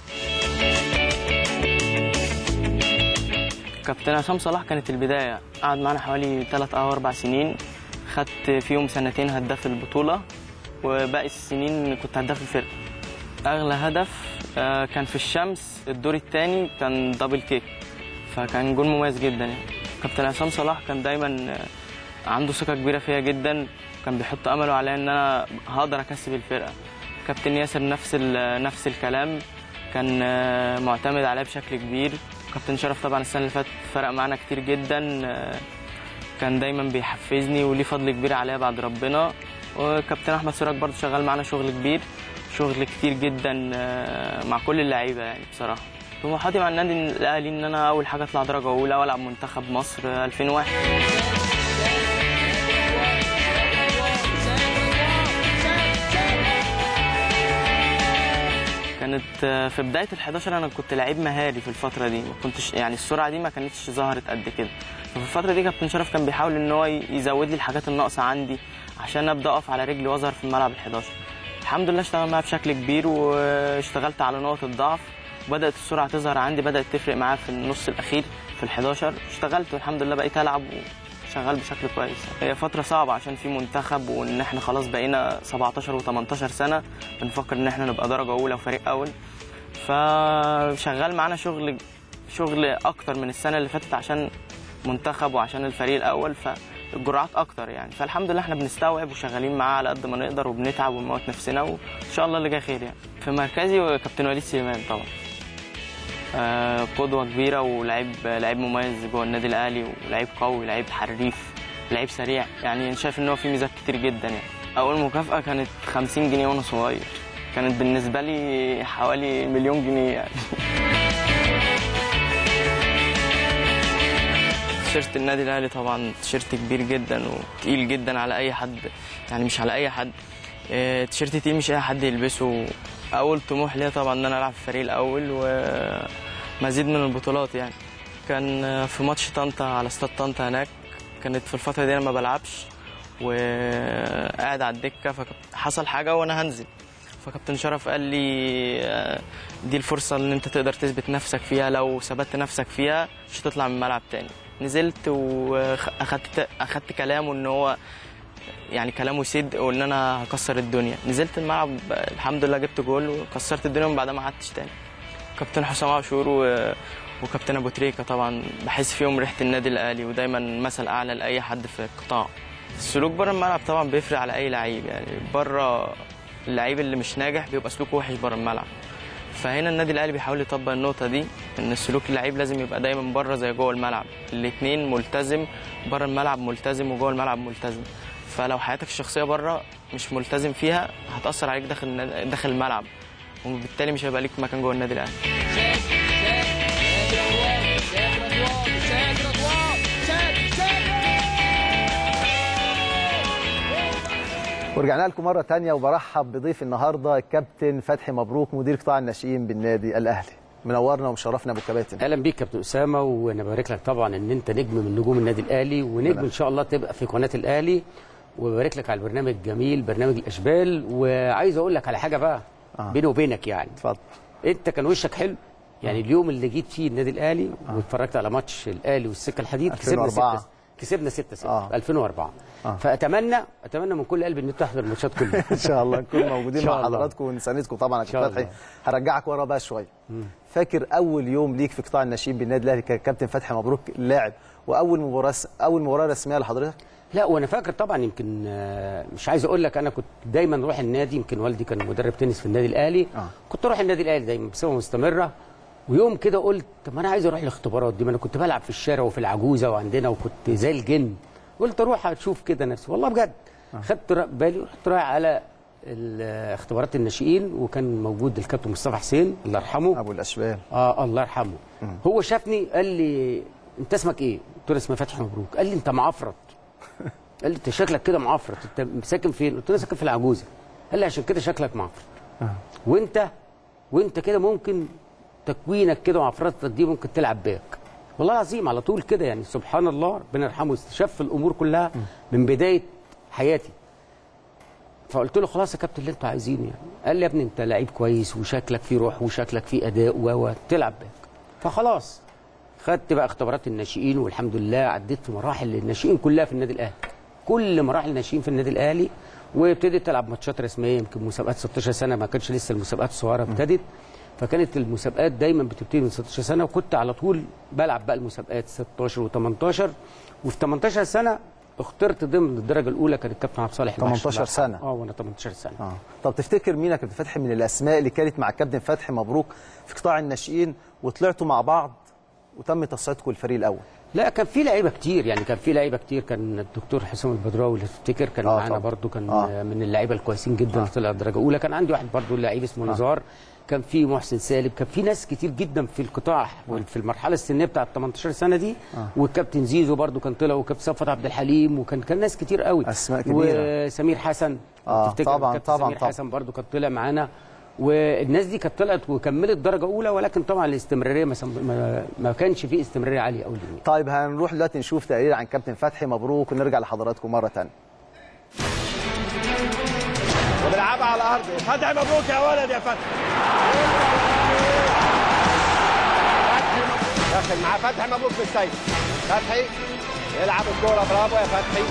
كابتن عصام صلاح كانت البدايه قعد معانا حوالي 3 او 4 سنين خدت فيهم سنتين هداف البطوله وباقي السنين كنت هداف الفرقه اغلى هدف آه، كان في الشمس الدور الثاني كان دبل كيك فكان جول مميز جدا يعني كابتن عصام صلاح كان دايما آه، عنده ثقه كبيره فيا جدا كان بيحط امله عليا ان انا هقدر اكسب الفرقه كابتن ياسر نفس ال- نفس الكلام كان آه، معتمد عليا بشكل كبير كابتن شرف طبعا السنه اللي فاتت فرق معانا كتير جدا آه، كان دايما بيحفزني وليه فضل كبير عليا بعد ربنا وكابتن احمد سراج برضه شغال معانا شغل كبير شغل كتير جدا آه، مع كل اللعيبه يعني بصراحه طموحاتي مع النادي الاهلي ان انا اول حاجه اطلع درجه اولى والعب منتخب مصر آه، 2001 كانت آه، في بدايه ال 11 انا كنت لعيب مهاري في الفتره دي ما كنتش يعني السرعه دي ما كانتش ظهرت قد كده ففي الفتره دي كابتن شرف كان بيحاول ان هو يزود لي الحاجات الناقصه عندي عشان ابدا اقف على رجلي واظهر في الملعب ال 11 الحمد لله اشتغل معايا بشكل كبير واشتغلت على نقط الضعف وبدات السرعه تظهر عندي بدات تفرق معايا في النص الاخير في ال 11 اشتغلت والحمد لله بقيت العب وشغال بشكل كويس هي فترة صعبة عشان في منتخب وان احنا خلاص بقينا 17 و18 سنة بنفكر ان احنا نبقى درجة أولى وفريق أول فشغال معانا شغل شغل أكتر من السنة اللي فاتت عشان منتخب وعشان الفريق الأول فالجرعات أكتر يعني فالحمد لله احنا بنستوعب وشغالين معاه على قد ما نقدر وبنتعب ونموت نفسنا وإن شاء الله اللي جاي خير يعني في مركزي كابتن وليد سليمان طبعا آه، قدوة كبيرة ولعيب لعيب مميز جوه النادي الأهلي ولعيب قوي لعيب حريف لعيب سريع يعني أنا شايف إن هو في ميزات كتير جدا يعني أول مكافأة كانت 50 جنيه وأنا صغير كانت بالنسبة لي حوالي مليون جنيه يعني تيشيرت النادي الأهلي طبعا تيشيرت كبير جدا وتقيل جدا على أي حد يعني مش على أي حد آه، تيشيرت تقيل مش أي حد يلبسه أول طموح ليا طبعا إن أنا ألعب في الفريق الأول ومزيد من البطولات يعني كان في ماتش طنطا على استاد طنطا هناك كانت في الفترة دي أنا ما بلعبش وقاعد على الدكة فحصل حاجة وأنا هنزل فكابتن شرف قال لي آه، دي الفرصة إن أنت تقدر تثبت نفسك فيها لو ثبت نفسك فيها مش هتطلع من الملعب تاني نزلت واخدت اخدت كلامه ان هو يعني كلامه صدق وان انا هكسر الدنيا نزلت الملعب الحمد لله جبت جول وكسرت الدنيا ومن بعدها ما قعدتش تاني كابتن حسام عاشور و... وكابتن ابو تريكه طبعا بحس فيهم ريحه النادي الاهلي ودايما مثل اعلى لاي حد في القطاع السلوك بره الملعب طبعا بيفرق على اي لعيب يعني بره اللعيب اللي مش ناجح بيبقى سلوكه وحش بره الملعب فهنا النادي الاهلي بيحاول يطبق النقطه دي ان سلوك اللعيب لازم يبقى دايما بره زي جوه الملعب الاثنين ملتزم بره الملعب ملتزم وجوه الملعب ملتزم فلو حياتك الشخصيه بره مش ملتزم فيها هتاثر عليك داخل النادي- داخل الملعب وبالتالي مش هيبقى ليك مكان جوه النادي الاهلي شاد شاد شاد رضوان شاد رضوان شاد رضوان شاد شاد ورجعنا لكم مرة تانية وبرحب بضيف النهاردة الكابتن فتحي مبروك مدير قطاع الناشئين بالنادي الأهلي منورنا ومشرفنا أبو كباتن اهلا بيك كابتن اسامه وانا ببارك لك طبعا ان انت نجم من نجوم النادي الاهلي ونجم ان شاء الله تبقى في قناه الاهلي وببارك لك على البرنامج الجميل برنامج الاشبال وعايز اقول لك على حاجه بقى آه. بيني وبينك يعني اتفضل انت كان وشك حلو يعني اليوم اللي جيت فيه النادي الاهلي واتفرجت على ماتش الاهلي والسكه الحديد كسبنا 2004. 6 كسبنا 6 6 آه. 2004 آه. فاتمنى اتمنى من كل قلبي ان انت تحضر الماتشات كلها ان شاء الله نكون موجودين إن شاء مع الله. حضراتكم ونساندكم طبعا يا إن شاء كابتن فتحي الله. هرجعك ورا بقى شويه فاكر اول يوم ليك في قطاع الناشئين بالنادي الاهلي كابتن فتحي مبروك اللاعب واول مباراه اول مباراه رسميه لحضرتك لا وانا فاكر طبعا يمكن آه، مش عايز اقول لك انا كنت دايما اروح النادي يمكن والدي كان مدرب تنس في النادي الاهلي آه. كنت اروح النادي الاهلي دايما بصفه مستمره ويوم كده قلت طب ما انا عايز اروح الاختبارات دي ما انا كنت بلعب في الشارع وفي العجوزه وعندنا وكنت زي الجن قلت اروح اشوف كده نفسي والله بجد خدت را- بالي ورحت رايح على ال- اختبارات الناشئين وكان موجود الكابتن مصطفى حسين الله يرحمه ابو الاشبال اه الله يرحمه هو شافني قال لي انت اسمك ايه؟ قلت له اسمي فتحي مبروك قال لي انت معفرط قال لي انت شكلك كده معفرط انت ساكن فين؟ قلت له ساكن في العجوزه قال لي عشان كده شكلك معفرط وانت وانت كده ممكن تكوينك كده وعفرتك دي ممكن تلعب باك والله العظيم على طول كده يعني سبحان الله ربنا يرحمه استشف الامور كلها من بدايه حياتي فقلت له خلاص يا كابتن اللي انتوا عايزينه يعني قال لي يا ابني انت لعيب كويس وشكلك فيه روح وشكلك فيه اداء و و تلعب باك فخلاص خدت بقى اختبارات الناشئين والحمد لله عديت في مراحل الناشئين كلها في النادي الاهلي كل مراحل الناشئين في النادي الاهلي وابتديت تلعب ماتشات رسميه يمكن مسابقات 16 سنه ما كانش لسه المسابقات الصغيره ابتدت فكانت المسابقات دايما بتبتدي من 16 سنه وكنت على طول بلعب بقى المسابقات 16 و18 وفي 18 سنه اخترت ضمن الدرجه الاولى كان الكابتن عبد الصالح الوحش 18 الله يرحمه. سنة. اه وانا 18 سنه اه طب تفتكر مين يا كابتن فتحي من الاسماء اللي كانت مع الكابتن فتحي مبروك في قطاع الناشئين وطلعتوا مع بعض وتم تصعيدكم الفريق الاول لا كان في لعيبه كتير يعني كان في لعيبه كتير كان الدكتور حسام البدراوي اللي تفتكر كان آه معانا طبعا. برضو كان آه. آه. من اللعيبه الكويسين جدا اللي طلع درجه اولى كان عندي واحد برضو لعيب اسمه نزار كان في محسن سالم كان في ناس كتير جدا في القطاع في المرحله السنيه بتاعه 18 سنه دي والكابتن زيزو برضو كان طلع وكابتن صفوت عبد الحليم وكان كان ناس كتير قوي أسماء كبيرة. وسمير حسن آه، تفتكر طبعاً، الكابتن طبعاً، سمير طبعاً. حسن برضو كان طلع معانا والناس دي كانت طلعت وكملت درجه اولى ولكن طبعا الاستمراريه ما, سم- ما, ما كانش فيه استمراريه عاليه قوي للنادي. طيب هنروح دلوقتي نشوف تقرير عن كابتن فتحي مبروك ونرجع لحضراتكم مره ثانيه وبيلعبها على ارضه فتحي مبروك يا ولد يا فتحي فتحي مبروك. داخل معاه فتحي مبروك في السيف فتحي يلعب الكوره برافو يا فتحي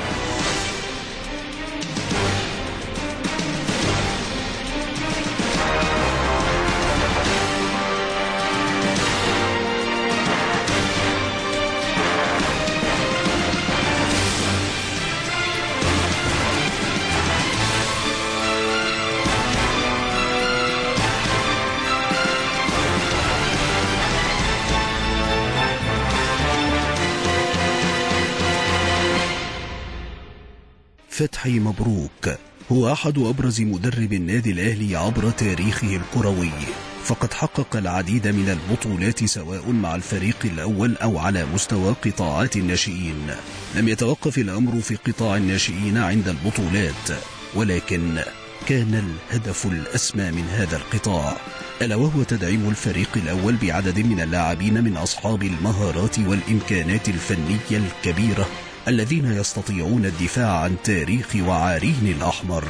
فتحي مبروك هو أحد أبرز مدرب النادي الأهلي عبر تاريخه الكروي فقد حقق العديد من البطولات سواء مع الفريق الأول أو على مستوى قطاعات الناشئين لم يتوقف الأمر في قطاع الناشئين عند البطولات ولكن كان الهدف الأسمى من هذا القطاع ألا وهو تدعيم الفريق الأول بعدد من اللاعبين من أصحاب المهارات والإمكانات الفنية الكبيرة الذين يستطيعون الدفاع عن تاريخ وعارين الأحمر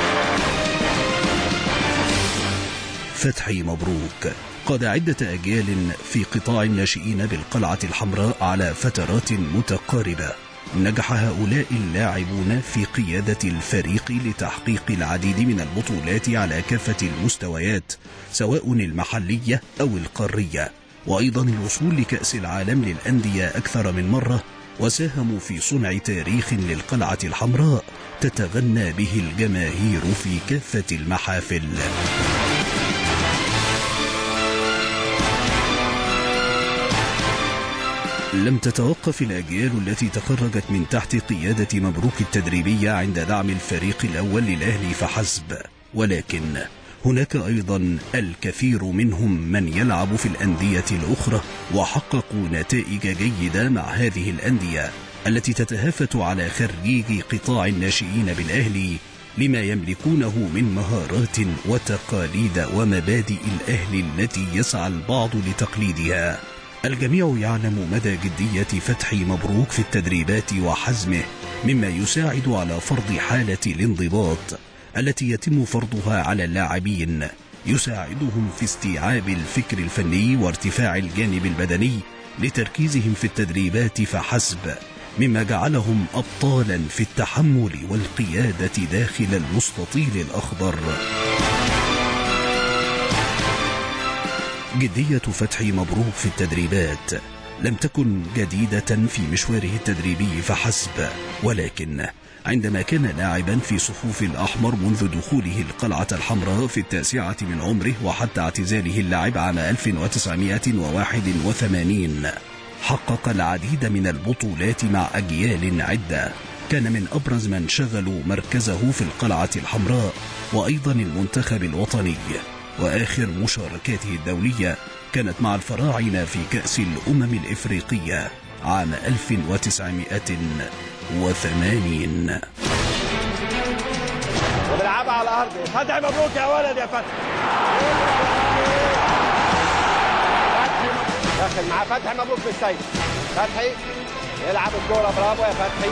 فتحي مبروك قاد عدة أجيال في قطاع الناشئين بالقلعة الحمراء على فترات متقاربة نجح هؤلاء اللاعبون في قيادة الفريق لتحقيق العديد من البطولات على كافة المستويات سواء المحلية أو القارية وأيضا الوصول لكأس العالم للأندية أكثر من مرة وساهموا في صنع تاريخ للقلعة الحمراء تتغنى به الجماهير في كافة المحافل لم تتوقف الأجيال التي تخرجت من تحت قيادة مبروك التدريبية عند دعم الفريق الأول للأهلي فحسب ولكن هناك أيضا الكثير منهم من يلعب في الأندية الأخرى وحققوا نتائج جيدة مع هذه الأندية التي تتهافت على خريج قطاع الناشئين بالأهلي لما يملكونه من مهارات وتقاليد ومبادئ الأهل التي يسعى البعض لتقليدها الجميع يعلم مدى جدية فتحي مبروك في التدريبات وحزمه مما يساعد على فرض حالة الانضباط التي يتم فرضها على اللاعبين يساعدهم في استيعاب الفكر الفني وارتفاع الجانب البدني لتركيزهم في التدريبات فحسب مما جعلهم أبطالا في التحمل والقيادة داخل المستطيل الأخضر جدية فتحي مبروك في التدريبات لم تكن جديدة في مشواره التدريبي فحسب ولكن عندما كان لاعبا في صفوف الأحمر منذ دخوله القلعة الحمراء في التاسعة من عمره وحتى اعتزاله اللعب عام 1981 حقق العديد من البطولات مع أجيال عدة كان من أبرز من شغلوا مركزه في القلعة الحمراء وأيضا المنتخب الوطني وآخر مشاركاته الدولية كانت مع الفراعنة في كأس الأمم الإفريقية عام 1980 وبيلعبها على الارض فتحي مبروك يا ولد يا فتحي فتحي مبروك. داخل معاه فتحي مبروك في السيد فتحي يلعب الكوره برافو يا فتحي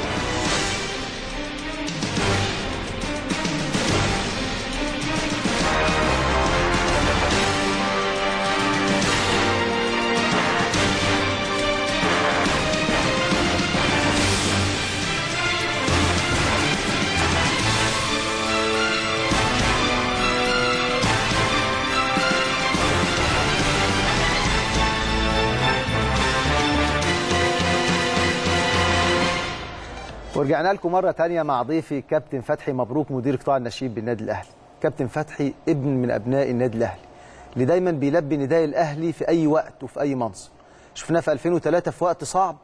ورجعنا لكم مرة تانية مع ضيفي كابتن فتحي مبروك مدير قطاع الناشئين بالنادي الأهلي كابتن فتحي ابن من أبناء النادي الأهلي اللي دايما بيلبي نداء الأهلي في أي وقت وفي أي منصب شفناه في 2003 في وقت صعب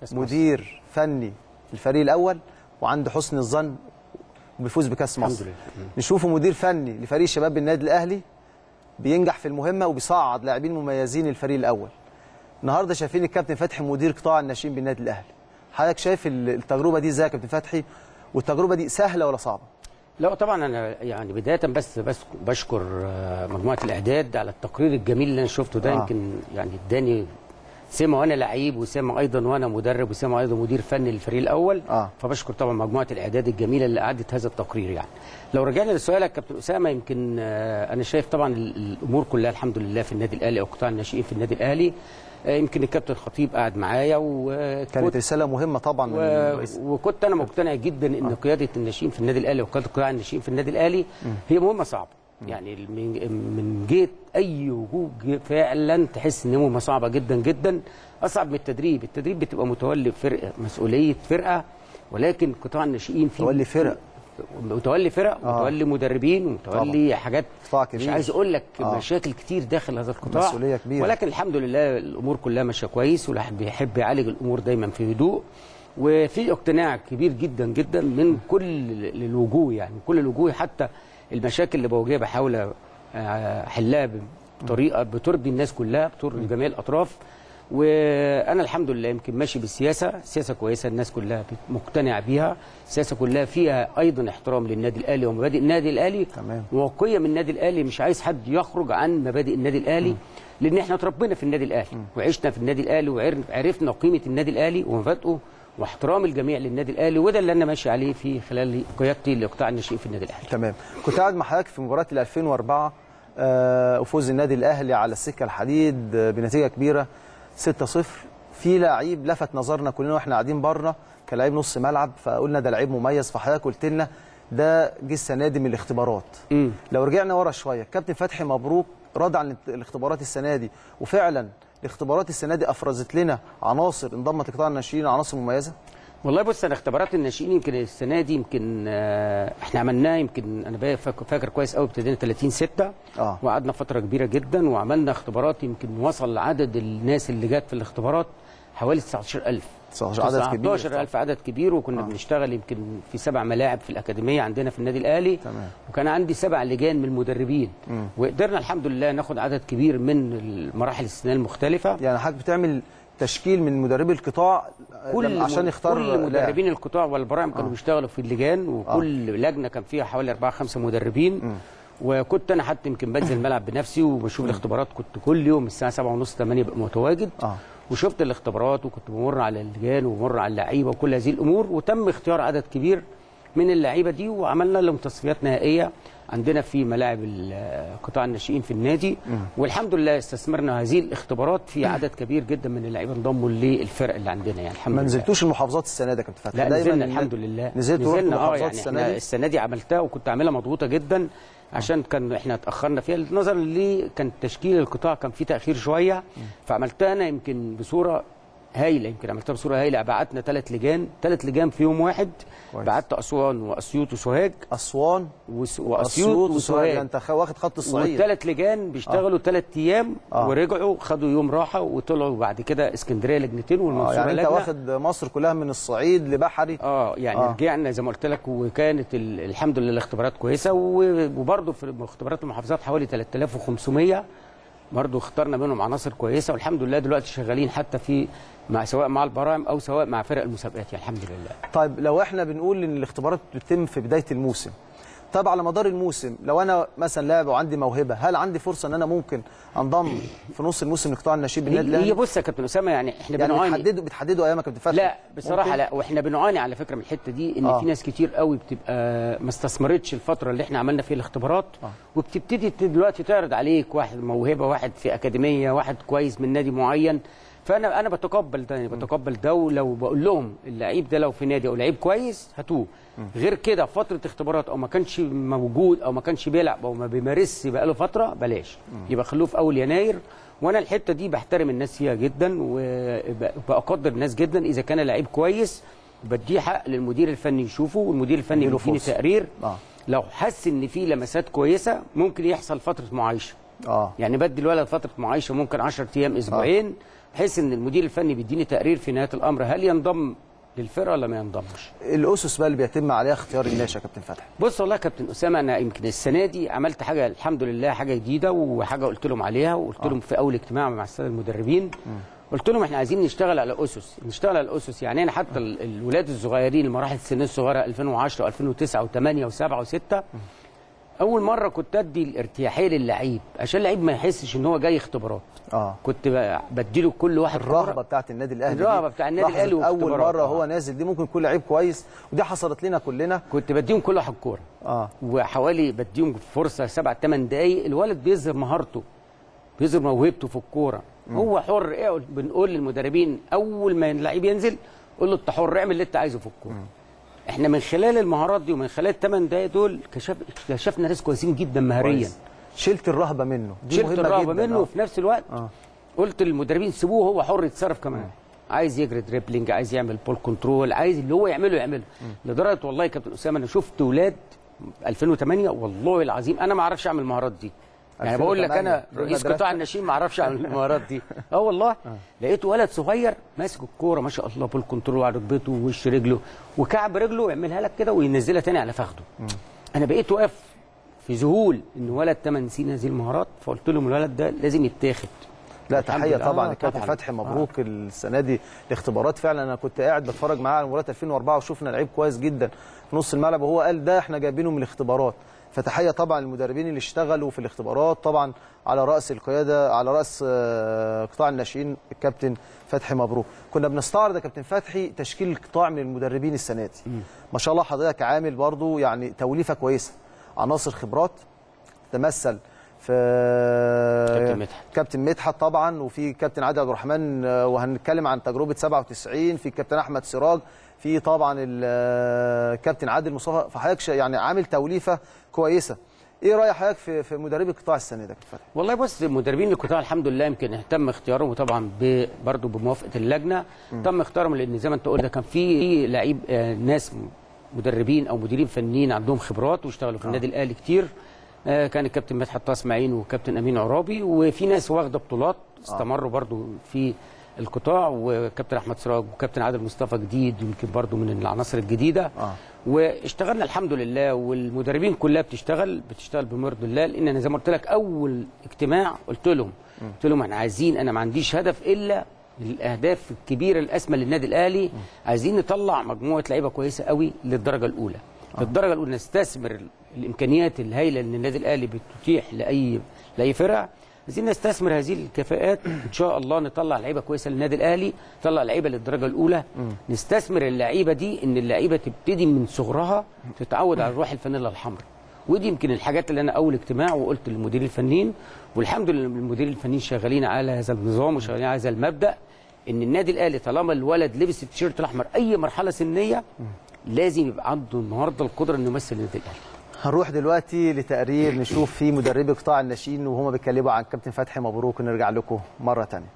مدير فني الفريق الأول وعنده حسن الظن وبيفوز بكأس مصر نشوفه مدير فني لفريق شباب النادي الأهلي بينجح في المهمة وبيصعد لاعبين مميزين للفريق الأول النهارده شايفين الكابتن فتحي مدير قطاع الناشئين بالنادي الاهلي حضرتك شايف ال- التجربه دي ازاي يا كابتن فتحي والتجربه دي سهله ولا صعبه لا طبعا انا يعني بدايه بس بس بشكر آه، مجموعه الاعداد على التقرير الجميل اللي انا شفته ده آه. يمكن يعني اداني سمع وانا لعيب وسمع ايضا وانا مدرب وسمع ايضا مدير فني للفريق الاول آه. فبشكر طبعا مجموعه الاعداد الجميله اللي اعدت هذا التقرير يعني لو رجعنا لسؤالك كابتن اسامه يمكن آه، انا شايف طبعا ال- الامور كلها الحمد لله في النادي الاهلي او قطاع الناشئين في النادي الاهلي آه، يمكن الكابتن خطيب قاعد معايا كانت وكنت رساله مهمه طبعا من و... الرئيس. وكنت انا مقتنع جدا ان قياده الناشئين في النادي الاهلي وقياده قطاع الناشئين في النادي الاهلي هي مهمه صعبه يعني من من جيت اي وجوه فعلا تحس ان هي مهمه صعبه جدا جدا اصعب من التدريب التدريب بتبقى متولي فرقه مسؤوليه فرقه ولكن قطاع الناشئين فيه متولي فرق. متولي فرق آه. ومتولي مدربين ومتولي حاجات قطاع مش كبير. عايز اقول لك آه. مشاكل كتير داخل هذا القطاع مسؤولية كبيرة. ولكن الحمد لله الامور كلها ماشيه كويس والواحد بيحب يعالج الامور دايما في هدوء وفي اقتناع كبير جدا جدا من كل الوجوه يعني كل الوجوه حتى المشاكل اللي بواجهها بحاول آه، احلها بطريقه بترضي الناس كلها بترضي جميع الاطراف وانا الحمد لله يمكن ماشي بالسياسه سياسه كويسه الناس كلها مقتنعه بيها السياسه كلها فيها ايضا احترام للنادي الاهلي ومبادئ النادي الاهلي تمام. وقيه من النادي الاهلي مش عايز حد يخرج عن مبادئ النادي الاهلي لان احنا اتربينا في النادي الاهلي وعشنا في النادي الاهلي وعرفنا قيمه النادي الاهلي ومبادئه واحترام الجميع للنادي الاهلي وده اللي انا ماشي عليه في خلال قيادتي لقطاع الناشئين في النادي الاهلي تمام كنت قاعد مع حضرتك في مباراه ال 2004 آه، وفوز النادي الاهلي على السكه الحديد آه، بنتيجه كبيره 6-0 في لعيب لفت نظرنا كلنا واحنا قاعدين بره كلاعب نص ملعب فقلنا ده لعيب مميز فحضرتك قلت لنا ده جه السنه دي من الاختبارات مم. لو رجعنا ورا شويه كابتن فتحي مبروك راضي عن الاختبارات السنه دي وفعلا الاختبارات السنه دي افرزت لنا عناصر انضمت لقطاع الناشئين عناصر مميزه والله بص انا اختبارات الناشئين يمكن السنه دي يمكن آه، احنا عملناها يمكن انا بقى فاكر, فاكر كويس قوي ابتدينا 30 6 اه وقعدنا فتره كبيره جدا وعملنا اختبارات يمكن وصل عدد الناس اللي جت في الاختبارات حوالي 19000 19 عدد كبير 19000 عدد كبير وكنا آه. بنشتغل يمكن في سبع ملاعب في الاكاديميه عندنا في النادي الاهلي تمام. وكان عندي سبع لجان من المدربين مم. وقدرنا الحمد لله ناخد عدد كبير من المراحل السنيه المختلفه يعني حضرتك بتعمل تشكيل من مدربي القطاع كل لما- عشان يختار كل لاعب. مدربين القطاع والبراعم كانوا بيشتغلوا في اللجان وكل لجنه كان فيها حوالي اربعه خمسه مدربين وكنت انا حتى يمكن بنزل الملعب بنفسي وبشوف الاختبارات كنت كل يوم الساعه 7 ونص 8 ببقى متواجد آه. وشفت الاختبارات وكنت بمر على اللجان وبمر على اللعيبه وكل هذه الامور وتم اختيار عدد كبير من اللعيبه دي وعملنا لهم تصفيات نهائيه عندنا في ملاعب ال- قطاع الناشئين في النادي والحمد لله استثمرنا هذه الاختبارات في عدد كبير جدا من اللعيبه انضموا للفرق اللي عندنا يعني الحمد ما لله نزلتوش المحافظات السنه دي يا كابتن فتحي لا دايما نزلنا الن- الحمد لله نزلت ورحت نزلنا اه محافظات يعني السنه احنا دي السنه دي عملتها وكنت عاملها مضغوطه جدا عشان كان احنا اتاخرنا فيها نظرا لي كان تشكيل القطاع كان فيه تاخير شويه فعملتها انا يمكن بصوره هايله يمكن عملتها بصوره هايله بعتنا ثلاث لجان ثلاث لجان في يوم واحد كويس. بعت اسوان واسيوط وسوهاج اسوان وس- اسيوط واسيوط وسوهاج وسوهاج انت خ- واخد خط الصعيد والثلاث لجان بيشتغلوا ثلاث ايام آه. ورجعوا خدوا يوم راحه وطلعوا بعد كده اسكندريه لجنتين آه والمنصوره يعني انت لجنه واخد مصر كلها من الصعيد لبحري اه يعني آه. آه. رجعنا زي ما قلت لك وكانت ال- الحمد لله الاختبارات كويسه و- وبرضه في اختبارات المحافظات حوالي 3500 برضه اخترنا منهم عناصر كويسه والحمد لله دلوقتي شغالين حتى في مع سواء مع البراعم او سواء مع فرق المسابقات يعني الحمد لله طيب لو احنا بنقول ان الاختبارات بتتم في بدايه الموسم طب على مدار الموسم لو انا مثلا لاعب وعندي موهبه هل عندي فرصه ان انا ممكن انضم في نص الموسم لقطاع النشيد بالنادي هي هي الاهلي بص يا كابتن اسامه يعني احنا يعني بنعاني بتحددوا بتحددوا ايام يا كابتن فتحي لا بصراحه ممكن؟ لا واحنا بنعاني على فكره من الحته دي ان آه. آه. في ناس كتير قوي بتبقى ما استثمرتش الفتره اللي احنا عملنا فيها الاختبارات آه. آه. وبتبتدي ت- دلوقتي تعرض عليك واحد موهبه واحد في اكاديميه واحد كويس من نادي معين فانا انا بتقبل ده يعني بتقبل ده ولو بقول لهم اللعيب ده لو في نادي او لعيب كويس هاتوه غير كده فتره اختبارات او ما كانش موجود او ما كانش بيلعب او ما بيمارسش بقاله فتره بلاش يبقى خلوه في اول يناير وانا الحته دي بحترم الناس فيها جدا وبقدر الناس جدا اذا كان لعيب كويس بديه حق للمدير الفني يشوفه والمدير الفني يديله بيديني فرصة. تقرير آه. لو حس ان في لمسات كويسه ممكن يحصل فتره معايشه اه يعني بدي الولد فتره معايشه ممكن 10 ايام اسبوعين بحيث ان المدير الفني بيديني تقرير في نهايه الامر هل ينضم للفرقه ولا ما ينضمش الاسس بقى اللي بيتم عليها اختيار الناس يا كابتن فتحي بص والله يا كابتن اسامه انا يمكن السنه دي عملت حاجه الحمد لله حاجه جديده وحاجه قلت لهم عليها وقلت لهم في اول اجتماع مع الساده المدربين قلت لهم احنا عايزين نشتغل على اسس نشتغل على الاسس يعني انا حتى ال- الولاد الصغيرين المراحل السنيه الصغيره 2010 و2009 و8 و7 و6 اول مره كنت ادي الارتياحيه للعيب عشان اللعيب ما يحسش ان هو جاي اختبارات اه كنت ب- بديله كل واحد الرهبه كورة. بتاعت النادي الاهلي دي. الرهبة بتاع النادي لحظة الأهلي اول واختبارات. مره آه. هو نازل دي ممكن يكون لعيب كويس ودي حصلت لنا كلنا كنت بديهم كل واحد كوره اه وحوالي بديهم فرصه سبع ثمان دقايق الولد بيظهر مهارته بيظهر موهبته في الكوره هو حر ايه بنقول للمدربين اول ما اللعيب ينزل قول له انت حر اعمل اللي انت عايزه في الكوره احنا من خلال المهارات دي ومن خلال الثمان دقايق دول كشف كشفنا ناس كويسين جدا مهاريا كويس. شلت الرهبه منه دي شلت مهمه الرهبه جدا منه آه. وفي نفس الوقت آه. قلت للمدربين سيبوه هو حر يتصرف كمان عايز يجري دريبلينج عايز يعمل بول كنترول عايز اللي هو يعمله يعمله لدرجه والله يا كابتن اسامه انا شفت ولاد 2008 والله العظيم انا ما اعرفش اعمل المهارات دي يعني بقول لك 2008 انا رئيس مدرسة. قطاع الناشئين ما اعرفش اعمل المهارات دي اه والله لقيت ولد صغير ماسك الكوره ما شاء الله بول كنترول على ركبته ووش رجله وكعب رجله يعملها لك كده وينزلها تاني على فخده انا بقيت واقف في ذهول ان ولد 8 سنين هذه المهارات فقلت لهم الولد ده لازم يتاخد لا الحمد تحيه لله. طبعا آه، لكابتن طبعاً. فتحي مبروك السنه دي الاختبارات فعلا انا كنت قاعد بتفرج معاه على مباراه 2004 وشفنا لعيب كويس جدا في نص الملعب وهو قال ده احنا جايبينه من الاختبارات فتحيه طبعا للمدربين اللي اشتغلوا في الاختبارات طبعا على راس القياده على راس آه، قطاع الناشئين الكابتن فتحي مبروك كنا بنستعرض يا كابتن فتحي تشكيل القطاع من المدربين السنه دي ما شاء الله حضرتك عامل برضو يعني توليفه كويسه عناصر خبرات تمثل في كابتن مدحت. كابتن مدحت طبعا وفي كابتن عادل عبد الرحمن آه، وهنتكلم عن تجربه 97 في كابتن احمد سراج في طبعا الكابتن عادل مصطفى فحضرتك شا- يعني عامل توليفه كويسه ايه راي حضرتك في في مدربي القطاع السنه ده يا كابتن فتحي والله بص مدربين القطاع الحمد لله يمكن تم اختيارهم طبعا ب- برضه بموافقه اللجنه تم اختيارهم لان زي ما انت قلت كان في لعيب آه، ناس مدربين او مديرين فنيين عندهم خبرات واشتغلوا في النادي الاهلي كتير آه، كان الكابتن مدحت طه اسماعيل والكابتن امين عرابي وفي ناس واخده بطولات استمروا برضه في القطاع وكابتن احمد سراج وكابتن عادل مصطفى جديد يمكن برضو من العناصر الجديده آه. واشتغلنا الحمد لله والمدربين كلها بتشتغل بتشتغل بمرض الله لان انا زي ما قلت لك اول اجتماع قلت لهم قلت لهم احنا عايزين انا ما عنديش هدف الا الاهداف الكبيره الاسمى للنادي الاهلي عايزين نطلع مجموعه لعيبه كويسه قوي للدرجه الاولى للدرجه الاولى نستثمر الامكانيات الهائله اللي النادي الاهلي بتتيح لاي لاي فرقه عايزين نستثمر هذه الكفاءات ان شاء الله نطلع لعيبه كويسه للنادي الاهلي نطلع لعيبه للدرجه الاولى نستثمر اللعيبه دي ان اللعيبه تبتدي من صغرها تتعود على روح الفانيلا الحمراء ودي يمكن الحاجات اللي انا اول اجتماع وقلت للمدير الفنيين والحمد لله المدير الفنيين شغالين على هذا النظام وشغالين على هذا المبدا ان النادي الاهلي طالما الولد لبس التيشيرت الاحمر اي مرحله سنيه لازم يبقى عنده النهارده القدره انه يمثل النادي الاهلي هنروح دلوقتي لتقرير نشوف فيه مدربي قطاع الناشئين وهما بيتكلموا عن كابتن فتحي مبروك ونرجع لكم مره ثانيه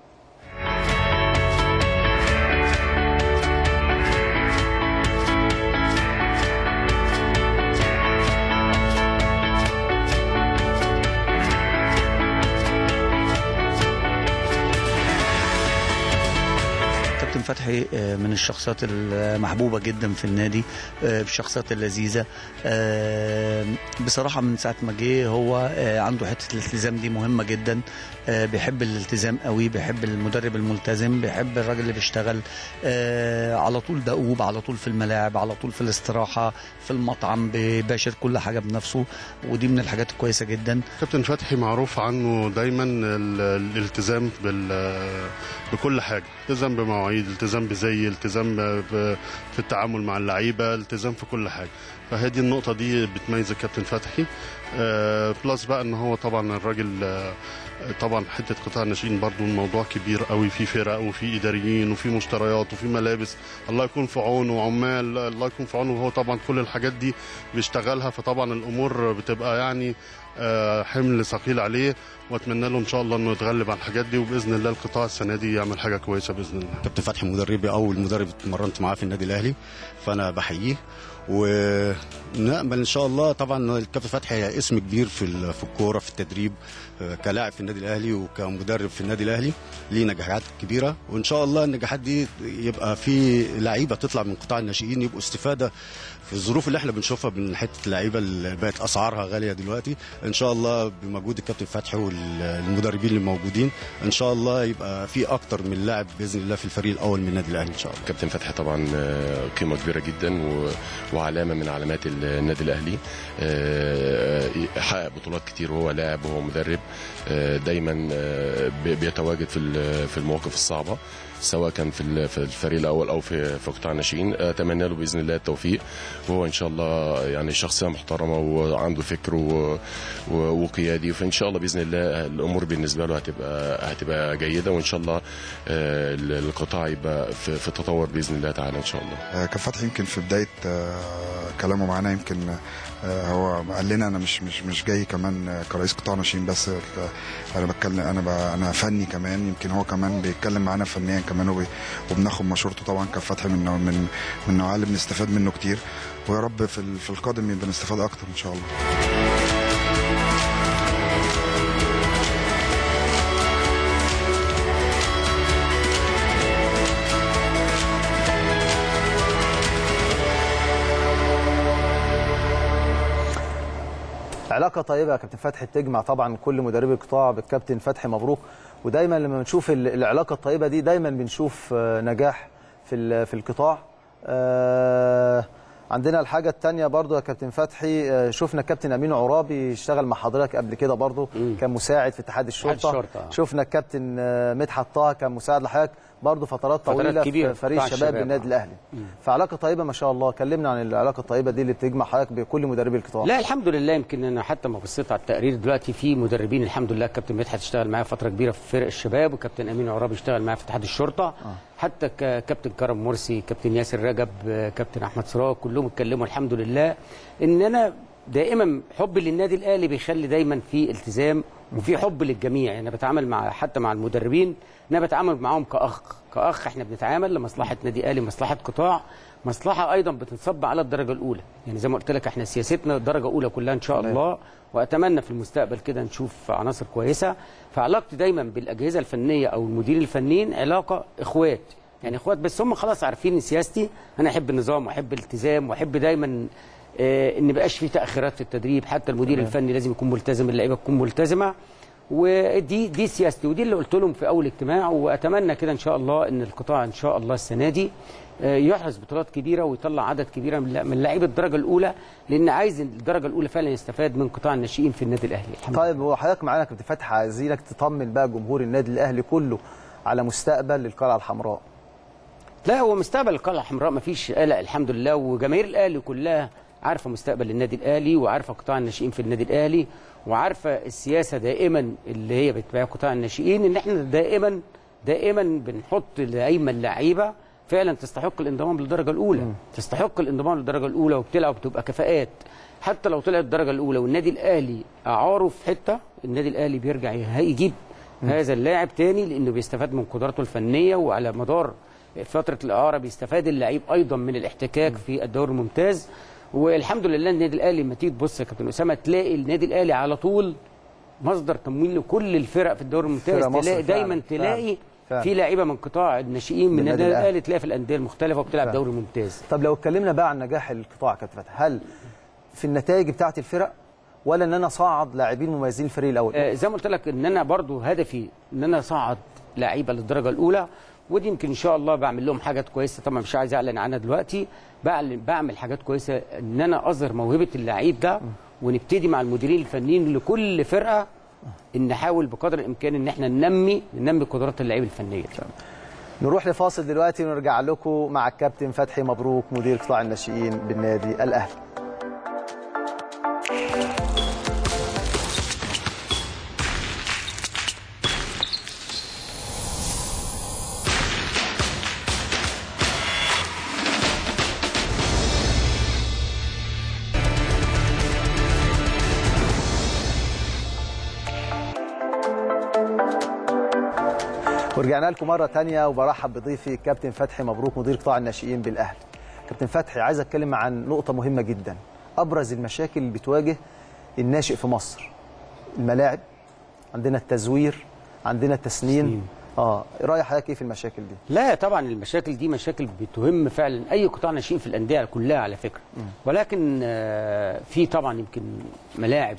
كابتن فتحي آه، من الشخصيات المحبوبة جدا في النادي آه، الشخصيات اللذيذة آه، بصراحة من ساعة ما جه هو آه، عنده حتة الالتزام دي مهمة جدا آه، بيحب الالتزام قوي بيحب المدرب الملتزم بيحب الراجل اللي بيشتغل آه، على طول دؤوب على طول في الملاعب على طول في الاستراحة في المطعم بيباشر كل حاجة بنفسه ودي من الحاجات الكويسة جدا كابتن فتحي معروف عنه دايما ال- الالتزام بال بكل حاجه التزام بمواعيد التزام بزي التزام ب- في التعامل مع اللعيبه التزام في كل حاجه فهذه النقطه دي بتميز الكابتن فتحي آه، بلس بقى ان هو طبعا الراجل آه، طبعا حته قطاع الناشئين برضو الموضوع كبير قوي في فرق وفي اداريين وفي مشتريات وفي ملابس الله يكون في عونه وعمال الله يكون في عونه وهو طبعا كل الحاجات دي بيشتغلها فطبعا الامور بتبقى يعني آه، حمل ثقيل عليه واتمنى له ان شاء الله انه يتغلب على الحاجات دي وباذن الله القطاع السنه دي يعمل حاجه كويسه باذن الله كابتن فتحي مدربي اول مدرب اتمرنت معاه في النادي الاهلي فانا بحييه ونامل ان شاء الله طبعا الكابتن فتحي اسم كبير في ال- في الكوره في التدريب آه، كلاعب في النادي الاهلي وكمدرب في النادي الاهلي ليه نجاحات كبيره وان شاء الله النجاحات دي يبقى في لعيبه تطلع من قطاع الناشئين يبقوا استفاده في الظروف اللي احنا بنشوفها من حته اللعيبه اللي بقت اسعارها غاليه دلوقتي ان شاء الله بمجهود الكابتن فتحي والمدربين اللي موجودين ان شاء الله يبقى في اكتر من لاعب باذن الله في الفريق الاول من النادي الاهلي ان شاء الله كابتن فتحي طبعا آه، قيمه كبيره جدا و- وعلامه من علامات النادي الاهلي آه، حقق بطولات كتير وهو لاعب وهو مدرب آه، دايما آه، بي- بيتواجد في ال- في المواقف الصعبه سواء كان في ال- في الفريق الاول او في في قطاع الناشئين اتمنى له باذن الله التوفيق وهو ان شاء الله يعني شخصيه محترمه وعنده فكر و- و- وقيادي فان شاء الله باذن الله الامور بالنسبه له هتبقى هتبقى جيده وان شاء الله آه، القطاع يبقى في في تطور باذن الله تعالى ان شاء الله آه، كان فتحي يمكن في بدايه آه، كلامه معانا يمكن آه، هو قال لنا انا مش مش مش جاي كمان آه، كرئيس قطاع ناشئين بس آه، انا بتكلم انا ب- انا فني كمان يمكن هو كمان بيتكلم معانا فنيا كمان وبي- وبناخد مشورته طبعا كان فتحي من نوع- من من النوعيه اللي بنستفاد منه كتير ويا رب في ال- في القادم يبقى نستفاد اكتر ان شاء الله علاقه طيبه يا كابتن فتحي بتجمع طبعا كل مدربي القطاع بالكابتن فتحي مبروك ودايما لما بنشوف ال- العلاقه الطيبه دي دايما بنشوف آه، نجاح في ال- في القطاع آه، عندنا الحاجه الثانيه برضو يا كابتن فتحي آه، شفنا الكابتن امين عرابي اشتغل مع حضرتك قبل كده برضو كان مساعد في اتحاد الشرطه الشرطة، آه. شفنا الكابتن آه، مدحت طه كان مساعد لحضرتك برضو فترات فترات طويله كبيرة في فريق قطاع الشباب الشباب، بالنادي آه. الاهلي فعلاقه طيبه ما شاء الله كلمنا عن العلاقه الطيبه دي اللي بتجمع حضرتك بكل مدربي القطاع لا الحمد لله يمكن انا حتى ما بصيت على التقرير دلوقتي في مدربين الحمد لله كابتن مدحت اشتغل معايا فتره كبيره في فرق الشباب وكابتن امين عرابي اشتغل معايا في اتحاد الشرطه آه. حتى ك- كابتن كرم مرسي كابتن ياسر رجب آه، كابتن احمد سراج كلهم اتكلموا الحمد لله ان انا دائما حبي للنادي الاهلي بيخلي دايما في التزام وفي حب للجميع يعني انا بتعامل مع حتى مع المدربين انا بتعامل معاهم كاخ كاخ احنا بنتعامل لمصلحه نادي اهلي مصلحه قطاع مصلحه ايضا بتنصب على الدرجه الاولى يعني زي ما قلت لك احنا سياستنا الدرجه الاولى كلها ان شاء الله واتمنى في المستقبل كده نشوف عناصر كويسه فعلاقتي دايما بالاجهزه الفنيه او المدير الفنيين علاقه اخوات يعني اخوات بس هم خلاص عارفين إن سياستي انا احب النظام واحب الالتزام واحب دايما آه، ان ما يبقاش في تاخيرات في التدريب حتى المدير تمام. الفني لازم يكون ملتزم اللعيبه تكون ملتزمه ودي دي سياستي ودي اللي قلت لهم في اول اجتماع واتمنى كده ان شاء الله ان القطاع ان شاء الله السنه دي آه، يحرز بطولات كبيره ويطلع عدد كبيره من من لعيبه الدرجه الاولى لان عايز الدرجه الاولى فعلا يستفاد من قطاع الناشئين في النادي الاهلي الحمد طيب هو حضرتك معانا يا كابتن فتحي عايزينك تطمن بقى جمهور النادي الاهلي كله على مستقبل القلعه الحمراء لا هو مستقبل القلعه الحمراء مفيش قلق الحمد لله وجماهير الاهلي كلها عارفه مستقبل النادي الاهلي وعارفه قطاع الناشئين في النادي الاهلي وعارفه السياسه دائما اللي هي بتبيع قطاع الناشئين ان احنا دائما دائما بنحط دايما لعيبه فعلا تستحق الانضمام للدرجه الاولى تستحق الانضمام للدرجه الاولى وبتلعب وبتبقى كفاءات حتى لو طلعت الدرجه الاولى والنادي الاهلي اعاره في حته النادي الاهلي بيرجع يجيب هذا اللاعب تاني لانه بيستفاد من قدراته الفنيه وعلى مدار فتره الاعاره بيستفاد اللعيب ايضا من الاحتكاك في الدوري الممتاز والحمد لله النادي الاهلي لما تيجي تبص يا كابتن اسامه تلاقي النادي الاهلي على طول مصدر تمويل لكل الفرق في الدوري الممتاز فرق مصر تلاقي فعلاً، دايما فعلاً، تلاقي فعلاً. في لعيبه من قطاع الناشئين من بالنادي النادي الأهلي. الاهلي تلاقي في الانديه المختلفه وبتلعب فعلاً. دوري ممتاز طب لو اتكلمنا بقى عن نجاح القطاع يا كابتن فتحي هل في النتائج بتاعه الفرق ولا ان انا اصعد لاعبين مميزين الفريق الاول آه، زي ما قلت لك ان انا برضو هدفي ان انا اصعد لعيبه للدرجه الاولى ودي يمكن ان شاء الله بعمل لهم حاجات كويسه طبعا مش عايز اعلن عنها دلوقتي بعلن بعمل حاجات كويسه ان انا اظهر موهبه اللعيب ده ونبتدي مع المديرين الفنيين لكل فرقه ان نحاول بقدر الامكان ان احنا ننمي ننمي قدرات اللعيب الفنيه نروح لفاصل دلوقتي ونرجع لكم مع الكابتن فتحي مبروك مدير قطاع الناشئين بالنادي الاهلي ورجعنا لكم مرة تانية وبرحب بضيفي الكابتن فتحي مبروك مدير قطاع الناشئين بالأهلي. كابتن فتحي عايز أتكلم عن نقطة مهمة جدا أبرز المشاكل اللي بتواجه الناشئ في مصر. الملاعب عندنا التزوير عندنا التسنين اه رأي حضرتك ايه في المشاكل دي؟ لا طبعا المشاكل دي مشاكل بتهم فعلا اي قطاع ناشئين في الانديه كلها على فكره ولكن آه، في طبعا يمكن ملاعب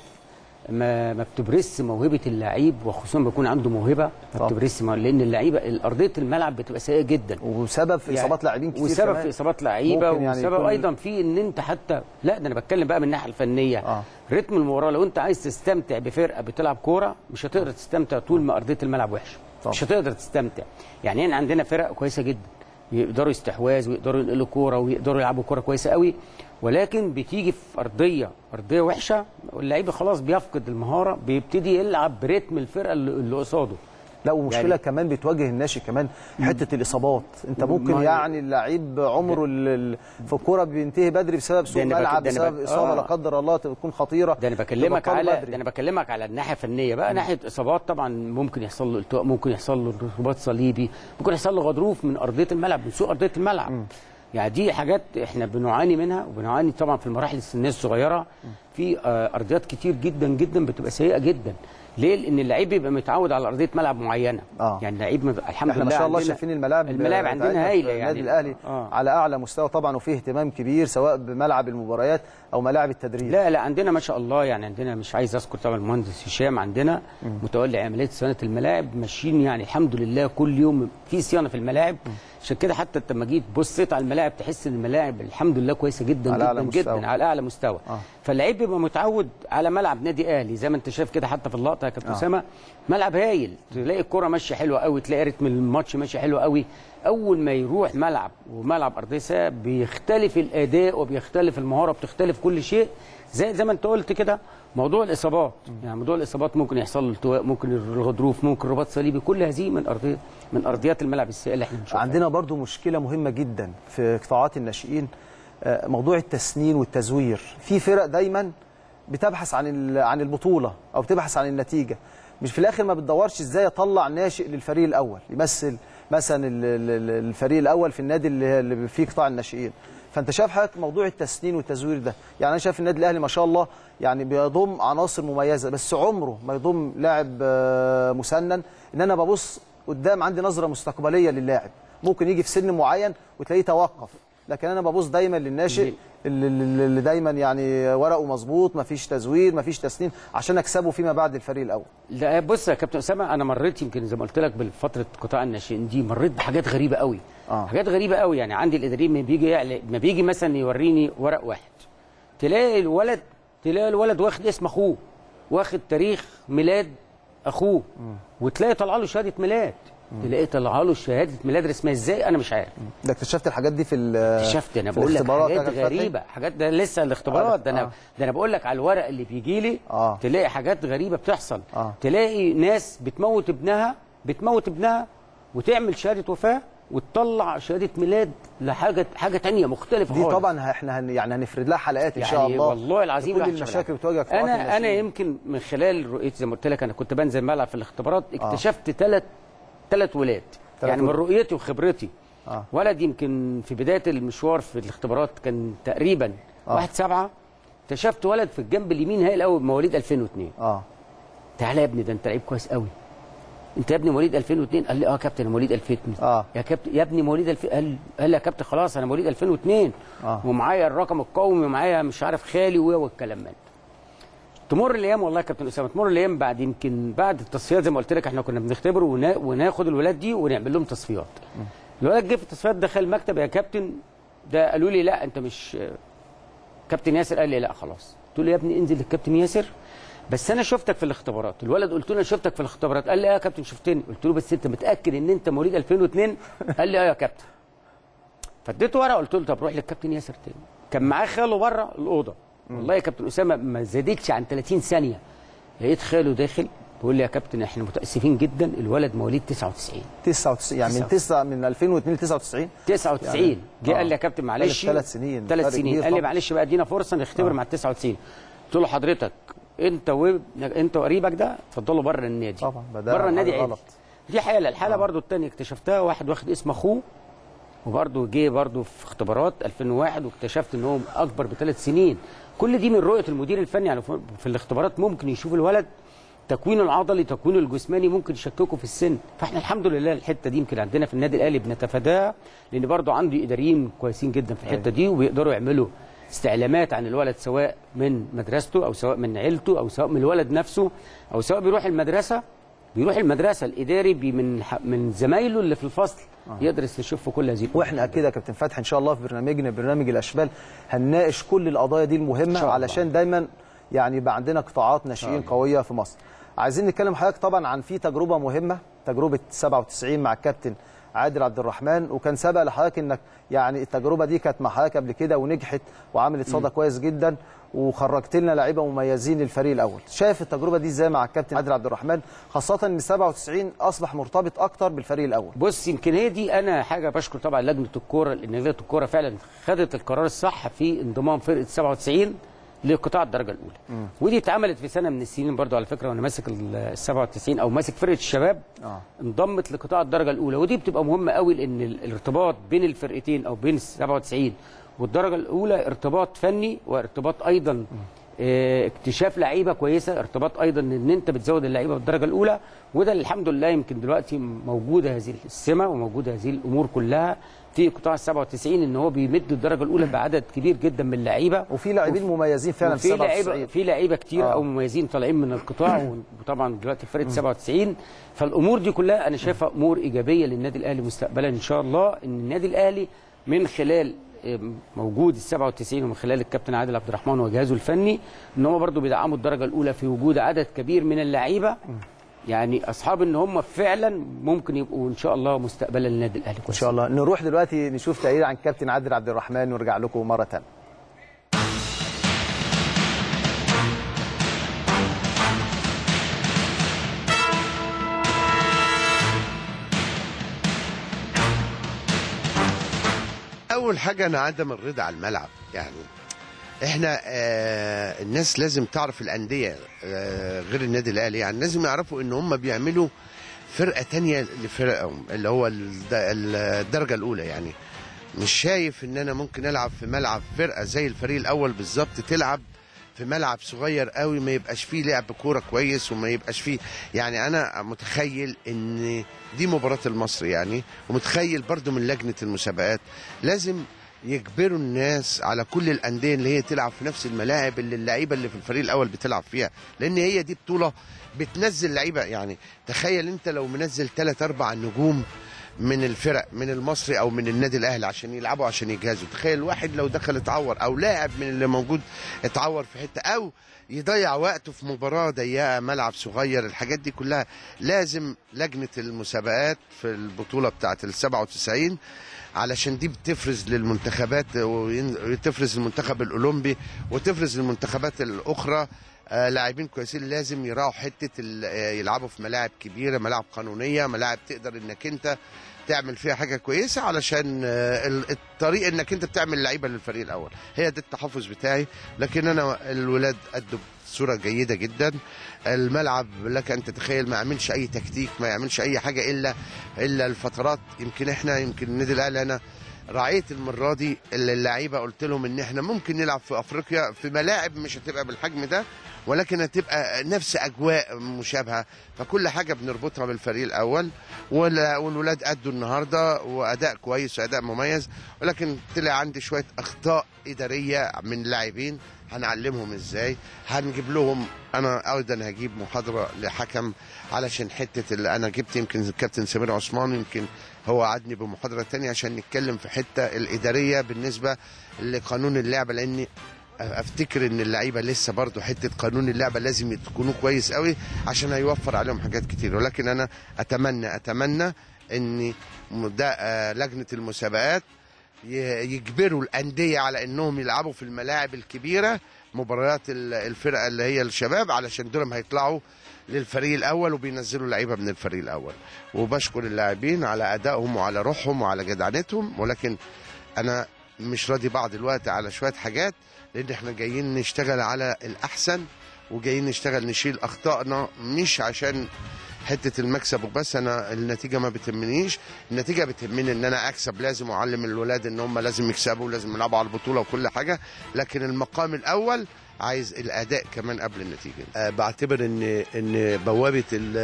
ما ما بتبرز موهبه اللعيب وخصوصا بيكون عنده موهبه ما طبعا. بتبرز مو- لان اللعيبه ارضيه الملعب بتبقى سيئه جدا وسبب في اصابات لاعبين كتير وسبب كمان. في اصابات لعيبه ممكن يعني وسبب يكون- ايضا في ان انت حتى لا ده انا بتكلم بقى من الناحيه الفنيه آه. رتم المباراه لو انت عايز تستمتع بفرقه بتلعب كوره مش هتقدر تستمتع طول ما ارضيه الملعب وحشه طبعا. مش هتقدر تستمتع يعني هنا عندنا فرق كويسه جدا يقدروا استحواذ ويقدروا ينقلوا كوره ويقدروا يلعبوا كوره كويسه قوي ولكن بتيجي في ارضيه ارضيه وحشه واللعيب خلاص بيفقد المهاره بيبتدي يلعب برتم الفرقه اللي اللي قصاده لا ومشكله يعني كمان بتواجه الناشئ كمان حته الاصابات انت ممكن ما- يعني اللعيب عمره ال- ال- في الكوره بينتهي بدري بسبب سوء ده أنا بك- ملعب ده أنا بسبب بك- اصابه آه. لا قدر الله تكون خطيره ده انا بكلمك تبطله على بدري. ده انا بكلمك على الناحيه الفنيه بقى ناحيه اصابات طبعا ممكن يحصل له التواء ممكن يحصل له رباط صليبي ممكن يحصل له غضروف من ارضيه الملعب من سوء ارضيه الملعب يعني دي حاجات احنا بنعاني منها وبنعاني طبعا في المراحل السنيه الصغيره في آه، ارضيات كتير جدا جدا بتبقى سيئه جدا ليه؟ لان اللعيب بيبقى متعود على ارضيه ملعب معينه آه. يعني اللعيب مت- الحمد احنا لله ما شاء الله عندنا- شايفين الملاعب الملاعب بتاعتنا عندنا في هايله النادي يعني الاهلي آه. على اعلى مستوى طبعا وفيه اهتمام كبير سواء بملعب المباريات او ملاعب التدريب لا لا عندنا ما شاء الله يعني عندنا مش عايز اذكر طبعا المهندس هشام عندنا متولي عمليه صيانه الملاعب ماشيين يعني الحمد لله كل يوم في صيانه في الملاعب عشان كده حتى انت لما جيت بصيت على الملاعب تحس ان الملاعب الحمد لله كويسه جدا على جدا أعلى مستوى. جدا على اعلى مستوى آه. فاللعيب بيبقى متعود على ملعب نادي اهلي زي ما انت شايف كده حتى في اللقطه يا كابتن آه. اسامه ملعب هايل تلاقي الكره ماشيه حلوه قوي تلاقي رتم الماتش ماشي حلو قوي اول ما يروح ملعب وملعب ارضيه ساعة بيختلف الاداء وبيختلف المهاره بتختلف كل شيء زي زي ما انت قلت كده موضوع الاصابات يعني موضوع الاصابات ممكن يحصل له التواء ممكن الغضروف ممكن رباط صليبي كل هذه من ارضيه من ارضيات الملعب السائل اللي احنا بنشوفها عندنا برضو مشكله مهمه جدا في قطاعات الناشئين آه، موضوع التسنين والتزوير في فرق دايما بتبحث عن ال- عن البطوله او بتبحث عن النتيجه مش في الاخر ما بتدورش ازاي اطلع ناشئ للفريق الاول يمثل مثلا ال- ال- ال- الفريق الاول في النادي اللي اللي فيه قطاع الناشئين فانت شايف حضرتك موضوع التسنين والتزوير ده يعني انا شايف النادي الاهلي ما شاء الله يعني بيضم عناصر مميزه بس عمره ما يضم لاعب آه، مسنن ان انا ببص قدام عندي نظره مستقبليه للاعب ممكن يجي في سن معين وتلاقيه توقف لكن انا ببص دايما للناشئ اللي, اللي اللي دايما يعني ورقه مظبوط مفيش تزوير مفيش تسنين عشان اكسبه فيما بعد الفريق الاول لا بص يا كابتن اسامه انا مريت يمكن زي ما قلت لك بفتره قطاع الناشئين دي مريت بحاجات غريبه قوي آه. حاجات غريبه قوي يعني عندي الاداريين ما بيجي يعلق ما بيجي مثلا يوريني ورق واحد تلاقي الولد تلاقي الولد واخد اسم اخوه واخد تاريخ ميلاد اخوه وتلاقي طالعه له شهاده ميلاد تلاقي طالعه له شهاده ميلاد رسميه ازاي انا مش عارف ده اكتشفت الحاجات دي في ال- اكتشفت انا في بقول لك الاختبارات حاجات يا كابتن فتحي؟ غريبه حاجات ده لسه الاختبارات ده انا آه. ده انا بقول لك على الورق اللي بيجي لي آه. تلاقي حاجات غريبه بتحصل آه. تلاقي ناس بتموت ابنها بتموت ابنها وتعمل شهاده وفاه وتطلع شهاده ميلاد لحاجه حاجه تانية مختلفه دي خالص. طبعا احنا هن يعني هنفرد لها حلقات ان شاء يعني الله والله العظيم كل الواحد المشاكل شغال. بتواجه قطاعات انا انا الناشئين. يمكن من خلال رؤيتي زي ما قلت لك انا كنت بنزل ملعب في الاختبارات اكتشفت ثلاث ثلاث ولاد تلات يعني من ولاد. رؤيتي وخبرتي آه. ولد يمكن في بدايه المشوار في الاختبارات كان تقريبا آه. واحد سبعة اكتشفت ولد في الجنب اليمين هاي الاول مواليد 2002 اه تعالى يا ابني ده انت لعيب كويس قوي انت يا ابني مواليد 2002 قال لي اه يا كابتن انا مواليد 2002 اه يا كابتن يا ابني مواليد 2000 قال قال لي يا كابتن خلاص انا مواليد 2002 آه. ومعايا الرقم القومي ومعايا مش عارف خالي و- والكلام من ده تمر الايام والله يا كابتن اسامه تمر الايام بعد يمكن بعد التصفيات زي ما قلت لك احنا كنا بنختبر ونا... وناخد الولاد دي ونعمل لهم تصفيات الولاد جه في التصفيات دخل المكتب يا كابتن ده قالوا لي لا انت مش كابتن ياسر قال لي لا خلاص قلت له يا ابني انزل للكابتن ياسر بس انا شفتك في الاختبارات الولد قلت له انا شفتك في الاختبارات قال لي اه يا كابتن شفتني قلت له بس انت متاكد ان انت مواليد 2002 قال لي اه يا كابتن فاديته ورقه قلت له طب روح للكابتن ياسر تاني كان معاه خاله بره الاوضه والله يا كابتن اسامه ما زادتش عن 30 ثانيه لقيت خاله داخل بيقول لي يا كابتن احنا متاسفين جدا الولد مواليد 99 99 يعني من 9 من 2002 ل 99 99 يعني- جه آه. قال لي يا كابتن معلش ثلاث سنين ثلاث فرق سنين كبير قال لي طبعا. معلش بقى ادينا فرصه نختبر آه. مع ال 99 قلت له حضرتك انت وابنك انت وقريبك ده اتفضلوا بره النادي طبعا ده بره النادي حاجة عادي غلط. دي حاله الحاله برضو الثانيه اكتشفتها واحد واخد اسم اخوه وبرضه جه برضه في اختبارات 2001 واكتشفت ان هو اكبر بثلاث سنين كل دي من رؤيه المدير الفني يعني في في الاختبارات ممكن يشوف الولد تكوينه العضلي تكوينه الجسماني ممكن يشككه في السن فاحنا الحمد لله الحته دي يمكن عندنا في النادي الاهلي بنتفاداها لان برضه عندي اداريين كويسين جدا في الحته دي وبيقدروا يعملوا استعلامات عن الولد سواء من مدرسته او سواء من عيلته او سواء من الولد نفسه او سواء بيروح المدرسه بيروح المدرسه الاداري بي من ح- من زمايله اللي في الفصل يقدر يستشف في كل هذه الأمور. واحنا اكيد يا كابتن فتحي ان شاء الله في برنامجنا برنامج الاشبال هنناقش كل القضايا دي المهمه الله. علشان دايما يعني يبقى عندنا قطاعات ناشئين قويه في مصر عايزين نتكلم حضرتك طبعا عن في تجربه مهمه تجربه 97 مع الكابتن عادل عبد الرحمن وكان سبق لحضرتك انك يعني التجربه دي كانت مع حضرتك قبل كده ونجحت وعملت صدى كويس جدا وخرجت لنا لعيبه مميزين للفريق الاول شايف التجربه دي ازاي مع الكابتن عادل عبد الرحمن خاصه ان 97 اصبح مرتبط اكتر بالفريق الاول بص يمكن هي دي انا حاجه بشكر طبعا لجنه الكوره لان لجنه الكوره فعلا خدت القرار الصح في انضمام فرقه 97 لقطاع الدرجه الاولى ودي اتعملت في سنه من السنين برضو على فكره وانا ماسك ال 97 او ماسك فرقه الشباب اه انضمت لقطاع الدرجه الاولى ودي بتبقى مهمه قوي لان ال- الارتباط بين الفرقتين او بين ال 97 والدرجه الاولى ارتباط فني وارتباط ايضا اه، اكتشاف لعيبه كويسه ارتباط ايضا ان انت بتزود اللعيبه في الدرجه الاولى وده اللي الحمد لله يمكن دلوقتي موجوده هذه السمه وموجوده هذه الامور كلها في قطاع ال 97 ان هو بيمد الدرجه الاولى بعدد كبير جدا من اللعيبه وفي لاعبين مميزين فعلا في في لعيبه 97 في لعيبه كتير آه. او مميزين طالعين من القطاع وطبعا دلوقتي فرقه 97 فالامور دي كلها انا شايفها امور ايجابيه للنادي الاهلي مستقبلا ان شاء الله ان النادي الاهلي من خلال آم، موجود ال 97 ومن خلال الكابتن عادل عبد الرحمن وجهازه الفني ان هم برضو بيدعموا الدرجه الاولى في وجود عدد كبير من اللعيبه يعني اصحاب ان هم فعلا ممكن يبقوا ان شاء الله مستقبلا للنادي الاهلي ان كويس شاء الله نروح دلوقتي نشوف تقرير عن كابتن عادل عبد الرحمن ونرجع لكم مره ثانيه اول حاجه انا عدم الرضا على الملعب يعني احنا آه الناس لازم تعرف الانديه آه غير النادي الاهلي يعني لازم يعرفوا ان هم بيعملوا فرقه تانية لفرقهم اللي هو الد- الدرجه الاولى يعني مش شايف ان انا ممكن العب في ملعب فرقه زي الفريق الاول بالظبط تلعب في ملعب صغير قوي ما يبقاش فيه لعب كوره كويس وما يبقاش فيه يعني انا متخيل ان دي مباراه المصري يعني ومتخيل برضو من لجنه المسابقات لازم يجبروا الناس على كل الانديه اللي هي تلعب في نفس الملاعب اللي اللعيبه اللي في الفريق الاول بتلعب فيها لان هي دي بطوله بتنزل لعيبه يعني تخيل انت لو منزل ثلاث اربع نجوم من الفرق من المصري او من النادي الاهلي عشان يلعبوا عشان يجهزوا تخيل واحد لو دخل اتعور او لاعب من اللي موجود اتعور في حته او يضيع وقته في مباراه ضيقه ملعب صغير الحاجات دي كلها لازم لجنه المسابقات في البطوله بتاعه ال 97 علشان دي بتفرز للمنتخبات وتفرز المنتخب الاولمبي وتفرز المنتخبات الاخرى آه، لاعبين كويسين لازم يراعوا حته ال- آه، يلعبوا في ملاعب كبيره ملاعب قانونيه ملاعب تقدر انك انت تعمل فيها حاجه كويسه علشان آه، ال- الطريق انك انت بتعمل لعيبه للفريق الاول هي ده التحفظ بتاعي لكن انا الولاد ادوا بصوره جيده جدا الملعب لك ان تتخيل ما يعملش اي تكتيك ما يعملش اي حاجه الا الا الفترات يمكن احنا يمكن النادي الاهلي انا راعيت المره دي اللي اللعيبه قلت لهم ان احنا ممكن نلعب في افريقيا في ملاعب مش هتبقى بالحجم ده ولكن هتبقى نفس اجواء مشابهه فكل حاجه بنربطها بالفريق الاول ولا- والولاد ادوا النهارده واداء كويس واداء مميز ولكن طلع عندي شويه اخطاء اداريه من لاعبين هنعلمهم ازاي هنجيب لهم انا ايضا هجيب محاضره لحكم علشان حته اللي انا جبت يمكن الكابتن سمير عثمان يمكن هو قعدني بمحاضره تانية عشان نتكلم في حته الاداريه بالنسبه لقانون اللعبه لاني افتكر ان اللعيبه لسه برضو حته قانون اللعبه لازم تكونوا كويس قوي عشان هيوفر عليهم حاجات كتير ولكن انا اتمنى اتمنى ان ده آه، لجنه المسابقات ي- يجبروا الانديه على انهم يلعبوا في الملاعب الكبيره مباريات ال- الفرقه اللي هي الشباب علشان دول هيطلعوا للفريق الاول وبينزلوا لعيبه من الفريق الاول وبشكر اللاعبين على ادائهم وعلى روحهم وعلى جدعنتهم ولكن انا مش راضي بعض الوقت على شويه حاجات لان احنا جايين نشتغل على الاحسن وجايين نشتغل نشيل اخطائنا مش عشان حته المكسب وبس انا النتيجه ما بتهمنيش النتيجه بتهمني ان انا اكسب لازم اعلم الولاد ان هم لازم يكسبوا ولازم يلعبوا على البطوله وكل حاجه لكن المقام الاول عايز الاداء كمان قبل النتيجه أه بعتبر ان ان بوابه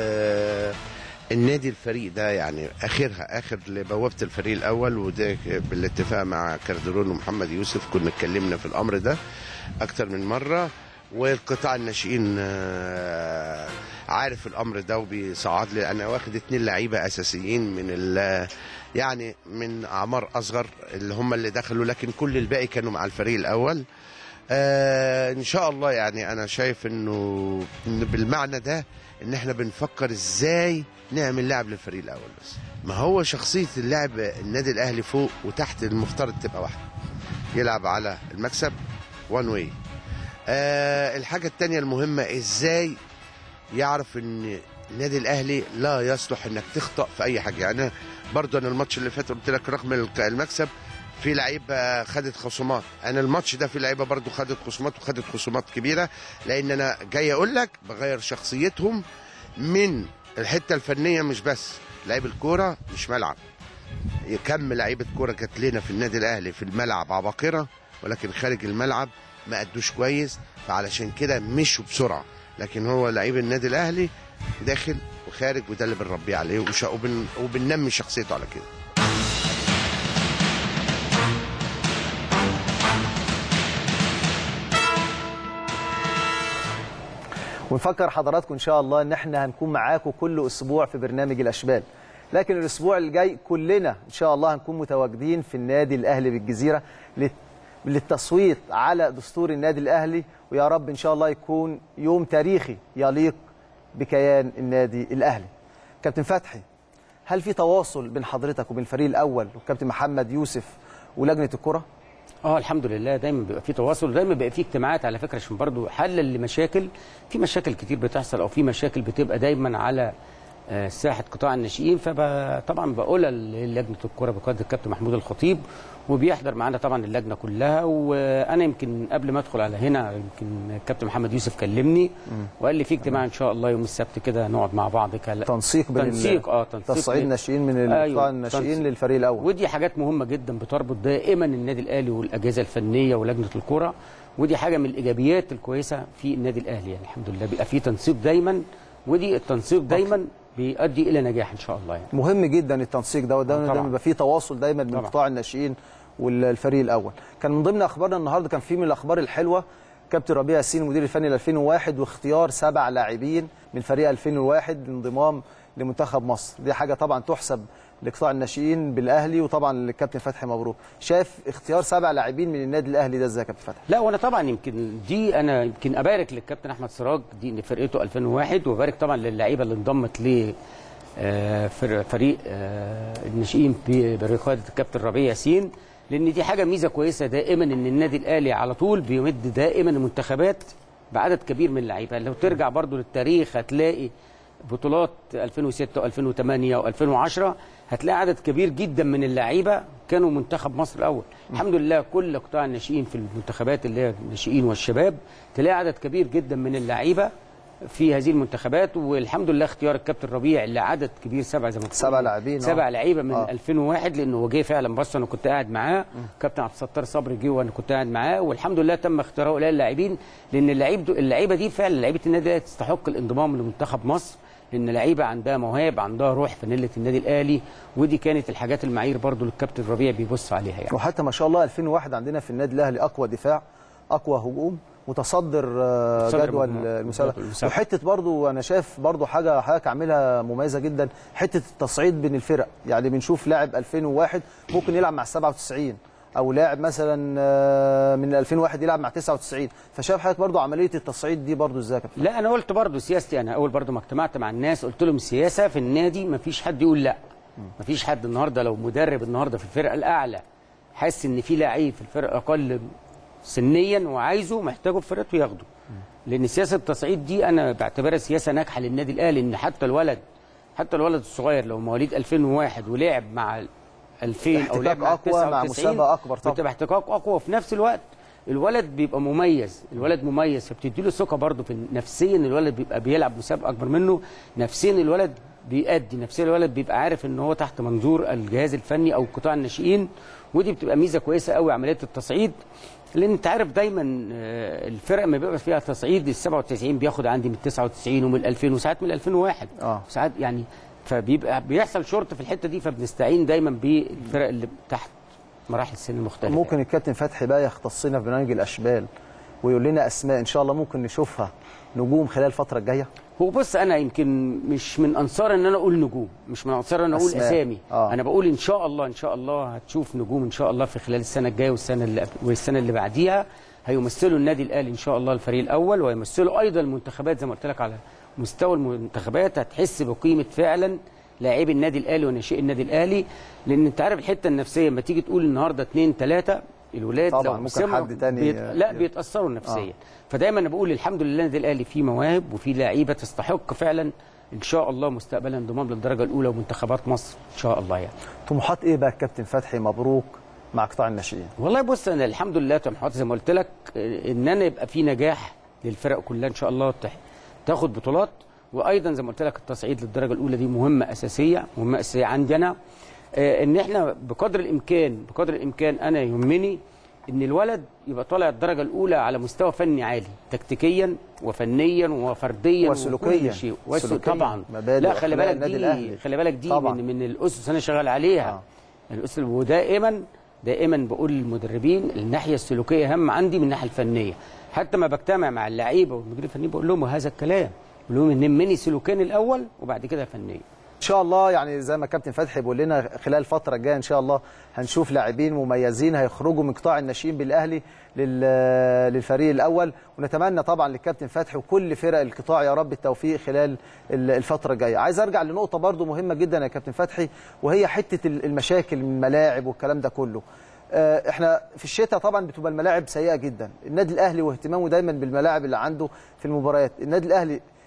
ال- النادي الفريق ده يعني اخرها اخر لبوابه الفريق الاول وده بالاتفاق مع كاردرون ومحمد يوسف كنا اتكلمنا في الامر ده اكتر من مره والقطاع الناشئين آه، عارف الامر ده وبيصعد لي انا واخد اتنين لعيبه اساسيين من ال يعني من اعمار اصغر اللي هم اللي دخلوا لكن كل الباقي كانوا مع الفريق الاول آه ان شاء الله يعني انا شايف انه إن بالمعنى ده ان احنا بنفكر ازاي نعمل لاعب للفريق الاول بس ما هو شخصيه اللاعب النادي الاهلي فوق وتحت المفترض تبقى واحده يلعب على المكسب وان واي آه الحاجه الثانيه المهمه ازاي يعرف ان النادي الاهلي لا يصلح انك تخطا في اي حاجه يعني برضه انا الماتش اللي فات قلت لك رغم الك- المكسب في لعيبه خدت خصومات انا الماتش ده في لعيبه برضه خدت خصومات وخدت خصومات كبيره لان انا جاي اقول لك بغير شخصيتهم من الحته الفنيه مش بس لعيب الكوره مش ملعب كم لعيبه كوره جت لنا في النادي الاهلي في الملعب عباقره ولكن خارج الملعب ما ادوش كويس فعلشان كده مشوا بسرعه لكن هو لعيب النادي الاهلي داخل وخارج وده اللي بنربيه عليه وش- وبن وبننمي شخصيته على كده ونفكر حضراتكم ان شاء الله ان احنا هنكون معاكم كل اسبوع في برنامج الاشبال لكن الاسبوع الجاي كلنا ان شاء الله هنكون متواجدين في النادي الاهلي بالجزيره لت- للتصويت على دستور النادي الاهلي ويا رب ان شاء الله يكون يوم تاريخي يليق بكيان النادي الاهلي كابتن فتحي هل في تواصل بين حضرتك وبين الفريق الاول وكابتن محمد يوسف ولجنه الكره اه الحمد لله دايما بيبقى في تواصل دايما بيبقى في اجتماعات على فكره عشان برضو حل لمشاكل في مشاكل كتير بتحصل او في مشاكل بتبقى دايما على آه، ساحه قطاع الناشئين فطبعا بقولها للجنه الكره بقياده الكابتن محمود الخطيب وبيحضر معانا طبعا اللجنه كلها وانا يمكن قبل ما ادخل على هنا يمكن الكابتن محمد يوسف كلمني وقال لي في اجتماع ان شاء الله يوم السبت كده نقعد مع بعض كلا تنسيق بين ال- تنسيق اه تنسيق تصعيد بين- ناشئين من أيوة، قطاع الناشئين تنسيق. للفريق الاول ودي حاجات مهمه جدا بتربط دائما النادي الاهلي والاجهزه الفنيه ولجنه الكره ودي حاجه من الايجابيات الكويسه في النادي الاهلي يعني الحمد لله بيبقى في تنسيق دايما ودي التنسيق دايما بيؤدي الى نجاح ان شاء الله يعني مهم جدا التنسيق ده ودايما طبعاً. دايما يبقى فيه تواصل دايما بين طبعاً. قطاع الناشئين والفريق الاول كان من ضمن اخبارنا النهارده كان في من الاخبار الحلوه كابتن ربيع ياسين المدير الفني ل 2001 واختيار سبع لاعبين من فريق 2001 للانضمام لمنتخب مصر دي حاجه طبعا تحسب لقطاع الناشئين بالاهلي وطبعا للكابتن فتحي مبروك شاف اختيار سبع لاعبين من النادي الاهلي ده ازاي يا كابتن فتحي لا وانا طبعا يمكن دي انا يمكن ابارك للكابتن احمد سراج دي ان فرقته 2001 وبارك طبعا للعيبه اللي انضمت ل آه، فر- فريق آه، الناشئين ب- برقاده الكابتن ربيع ياسين لان دي حاجه ميزه كويسه دائما ان النادي الاهلي على طول بيمد دائما المنتخبات بعدد كبير من اللعيبه لو ترجع برضو للتاريخ هتلاقي بطولات 2006 و2008 و2010 هتلاقي عدد كبير جدا من اللعيبه كانوا منتخب مصر الاول الحمد لله كل قطاع الناشئين في المنتخبات اللي هي الناشئين والشباب تلاقي عدد كبير جدا من اللعيبه في هذه المنتخبات والحمد لله اختيار الكابتن ربيع اللي عدد كبير سبع زي ما بتقول. سبع لاعبين، آه. سبع لعيبه من آه. آه. 2001 لانه هو جه فعلا بص انا كنت قاعد معاه كابتن عبد الستار صبري جه وانا كنت قاعد معاه والحمد لله تم اختيار هؤلاء اللاعبين لان اللعيب اللعيبه دي فعلا لعيبه النادي الاهلي تستحق الانضمام لمنتخب مصر لان لعيبه عندها مواهب عندها روح فانيله النادي الاهلي ودي كانت الحاجات المعايير برضو اللي الكابتن ربيع بيبص عليها يعني وحتى ما شاء الله 2001 عندنا في النادي الاهلي اقوى دفاع اقوى هجوم متصدر آه، متصدر جدول مجموعة- المسابقه المسابقة. وحته برضو انا شايف برضو حاجه حضرتك عاملها مميزه جدا حته التصعيد بين الفرق يعني بنشوف لاعب 2001 ممكن يلعب مع 97 او لاعب مثلا آه، من 2001 يلعب مع 99 فشايف حضرتك برضو عمليه التصعيد دي برضو ازاي يا كابتن لا انا قلت برضو سياستي انا اول برضو ما اجتمعت مع الناس قلت لهم السياسه في النادي ما فيش حد يقول لا ما فيش حد النهارده لو مدرب النهارده في الفرقه الاعلى حاسس ان في لعيب في الفرقه اقل سنيا وعايزه محتاجه في فرقته ياخده لان سياسه التصعيد دي انا بعتبرها سياسه ناجحه للنادي الاهلي ان حتى الولد حتى الولد الصغير لو مواليد 2001 ولعب مع 2000 او لعب مع احتكاك أقوى مع 99 مسابقة أكبر طبعا. بتبقى احتكاك اقوى وفي نفس الوقت الولد بيبقى مميز الولد مميز فبتدي له ثقه برضه في نفسيا الولد بيبقى بيلعب مسابقه اكبر منه نفسيا الولد بيأدي نفسيا الولد بيبقى عارف ان هو تحت منظور الجهاز الفني او قطاع الناشئين ودي بتبقى ميزه كويسه قوي عمليه التصعيد لان انت عارف دايما آه، الفرق ما بيبقى فيها تصعيد ال 97 بياخد عندي من 99 ومن 2000 وساعات من 2001 اه ساعات يعني فبيبقى بيحصل شورت في الحته دي فبنستعين دايما بالفرق اللي تحت مراحل السن المختلفه ممكن الكابتن فتحي بقى يختصنا في برنامج الاشبال ويقول لنا اسماء ان شاء الله ممكن نشوفها نجوم خلال الفتره الجايه هو بص انا يمكن مش من انصار ان انا اقول نجوم مش من انصار ان انا اقول أسماء. اسامي آه. انا بقول ان شاء الله ان شاء الله هتشوف نجوم ان شاء الله في خلال السنه الجايه والسنه اللي والسنه اللي بعديها هيمثلوا النادي الاهلي ان شاء الله الفريق الاول ويمثلوا ايضا المنتخبات زي ما قلت لك على مستوى المنتخبات هتحس بقيمه فعلا لاعبي النادي الاهلي وناشئي النادي الاهلي لان انت عارف الحته النفسيه لما تيجي تقول النهارده اثنين ثلاثه الولاد طبعاً، لو ممكن سمعوا حد تاني بيت... ي- لا بيتاثروا نفسيا آه. فدايما انا بقول الحمد لله النادي الاهلي فيه مواهب وفيه لعيبه تستحق فعلا ان شاء الله مستقبلا انضمام للدرجه الاولى ومنتخبات مصر ان شاء الله يعني طموحات ايه بقى الكابتن فتحي مبروك مع قطاع الناشئين والله بص انا الحمد لله طموحاتي زي ما قلت لك آه، ان انا يبقى في نجاح للفرق كلها ان شاء الله تح- تاخد بطولات وايضا زي ما قلت لك التصعيد للدرجه الاولى دي مهمه اساسيه مهمه اساسيه عندي انا آه، ان احنا بقدر الامكان بقدر الامكان انا يهمني ان الولد يبقى طالع الدرجه الاولى على مستوى فني عالي تكتيكيا وفنيا وفرديا وسلوكيا. وكل شيء وسلو- سلوكيا. طبعا مبادئ لا خلي وأخلاق بالك النادي دي الأهلي. خلي بالك دي طبعاً. من, من الاسس انا شغال عليها آه. الاسس ودائما دائما بقول للمدربين الناحيه السلوكيه اهم عندي من الناحيه الفنيه حتى ما بجتمع مع اللعيبه والمدير الفني بقول لهم هذا الكلام بقول لهم يهمني سلوكيا الاول وبعد كده فنيا ان شاء الله يعني زي ما كابتن فتحي بيقول لنا خلال الفتره الجايه ان شاء الله هنشوف لاعبين مميزين هيخرجوا من قطاع الناشئين بالاهلي لل- للفريق الاول ونتمنى طبعا للكابتن فتحي وكل فرق القطاع يا رب التوفيق خلال ال- الفتره الجايه عايز ارجع لنقطه برضو مهمه جدا يا كابتن فتحي وهي حته ال- المشاكل من الملاعب والكلام ده كله آه، احنا في الشتاء طبعا بتبقى الملاعب سيئه جدا النادي الاهلي واهتمامه دايما بالملاعب اللي عنده في المباريات النادي الاهلي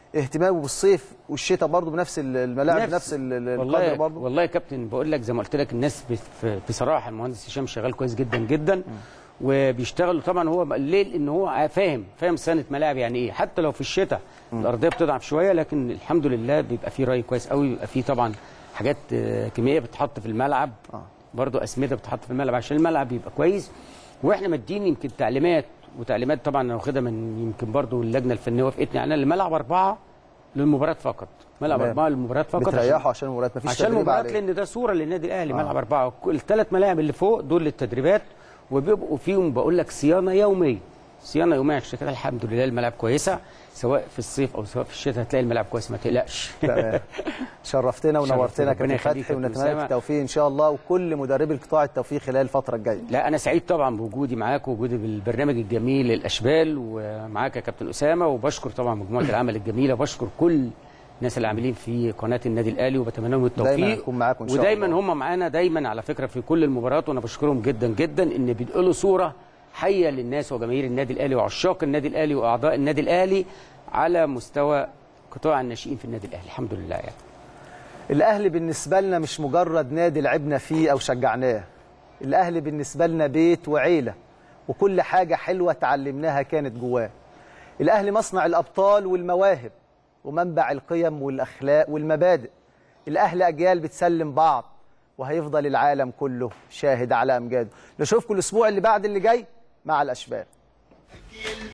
اهتمامه بالصيف والشتاء برضه بنفس ال- الملاعب بنفس ال- ال- القدر والله برضه والله يا كابتن بقول لك زي ما قلت لك الناس بف- بصراحه المهندس هشام شغال كويس جدا جدا وبيشتغلوا طبعا هو ليه لان هو فاهم فاهم سنه ملاعب يعني ايه حتى لو في الشتاء الارضيه بتضعف شويه لكن الحمد لله بيبقى فيه راي كويس قوي بيبقى فيه طبعا حاجات آه، كيميائيه بتتحط في الملعب برضو اسمده بتتحط في الملعب عشان الملعب يبقى كويس واحنا مدين يمكن تعليمات وتعليمات طبعا انا واخدها من يمكن برضو اللجنه الفنيه وافقتني عليها الملعب اربعه للمباراه فقط ملعب تمام. اربعه للمباراه فقط بتريحوا عشان المباريات مفيش عشان تدريب المباريات عليه. لان ده صوره للنادي الاهلي آه. ملعب اربعه الثلاث ملاعب اللي فوق دول للتدريبات وبيبقوا فيهم بقول لك صيانه يوميه صيانه يوميه عشان كده الحمد لله الملاعب كويسه سواء في الصيف او سواء في الشتاء هتلاقي الملاعب كويس ما تقلقش تمام. شرفتنا ونورتنا شرفتنا. كابتن ربنا يخليك فتحي يا كابتن ونتمنى لك أسامة. التوفيق ان شاء الله وكل مدربي القطاع التوفيق خلال الفتره الجايه لا انا سعيد طبعا بوجودي معاك ووجودي بالبرنامج الجميل الاشبال ومعاك يا كابتن اسامه وبشكر طبعا مجموعه العمل الجميله وبشكر كل الناس اللي عاملين في قناه النادي الاهلي وبتمنى لهم التوفيق دايما هنكون معاكم إن شاء ودايما الله. هم معانا دايما على فكره في كل المباريات وانا بشكرهم جدا جدا ان بينقلوا صوره حيه للناس وجماهير النادي الاهلي وعشاق النادي الاهلي واعضاء النادي الاهلي على مستوى قطاع الناشئين في النادي الاهلي الحمد لله يعني الاهلي بالنسبه لنا مش مجرد نادي لعبنا فيه او شجعناه الاهلي بالنسبه لنا بيت وعيله وكل حاجه حلوه اتعلمناها كانت جواه الاهلي مصنع الابطال والمواهب ومنبع القيم والاخلاق والمبادئ الاهلي اجيال بتسلم بعض وهيفضل العالم كله شاهد على امجاده نشوفكم الاسبوع اللي بعد اللي جاي مع الاشبال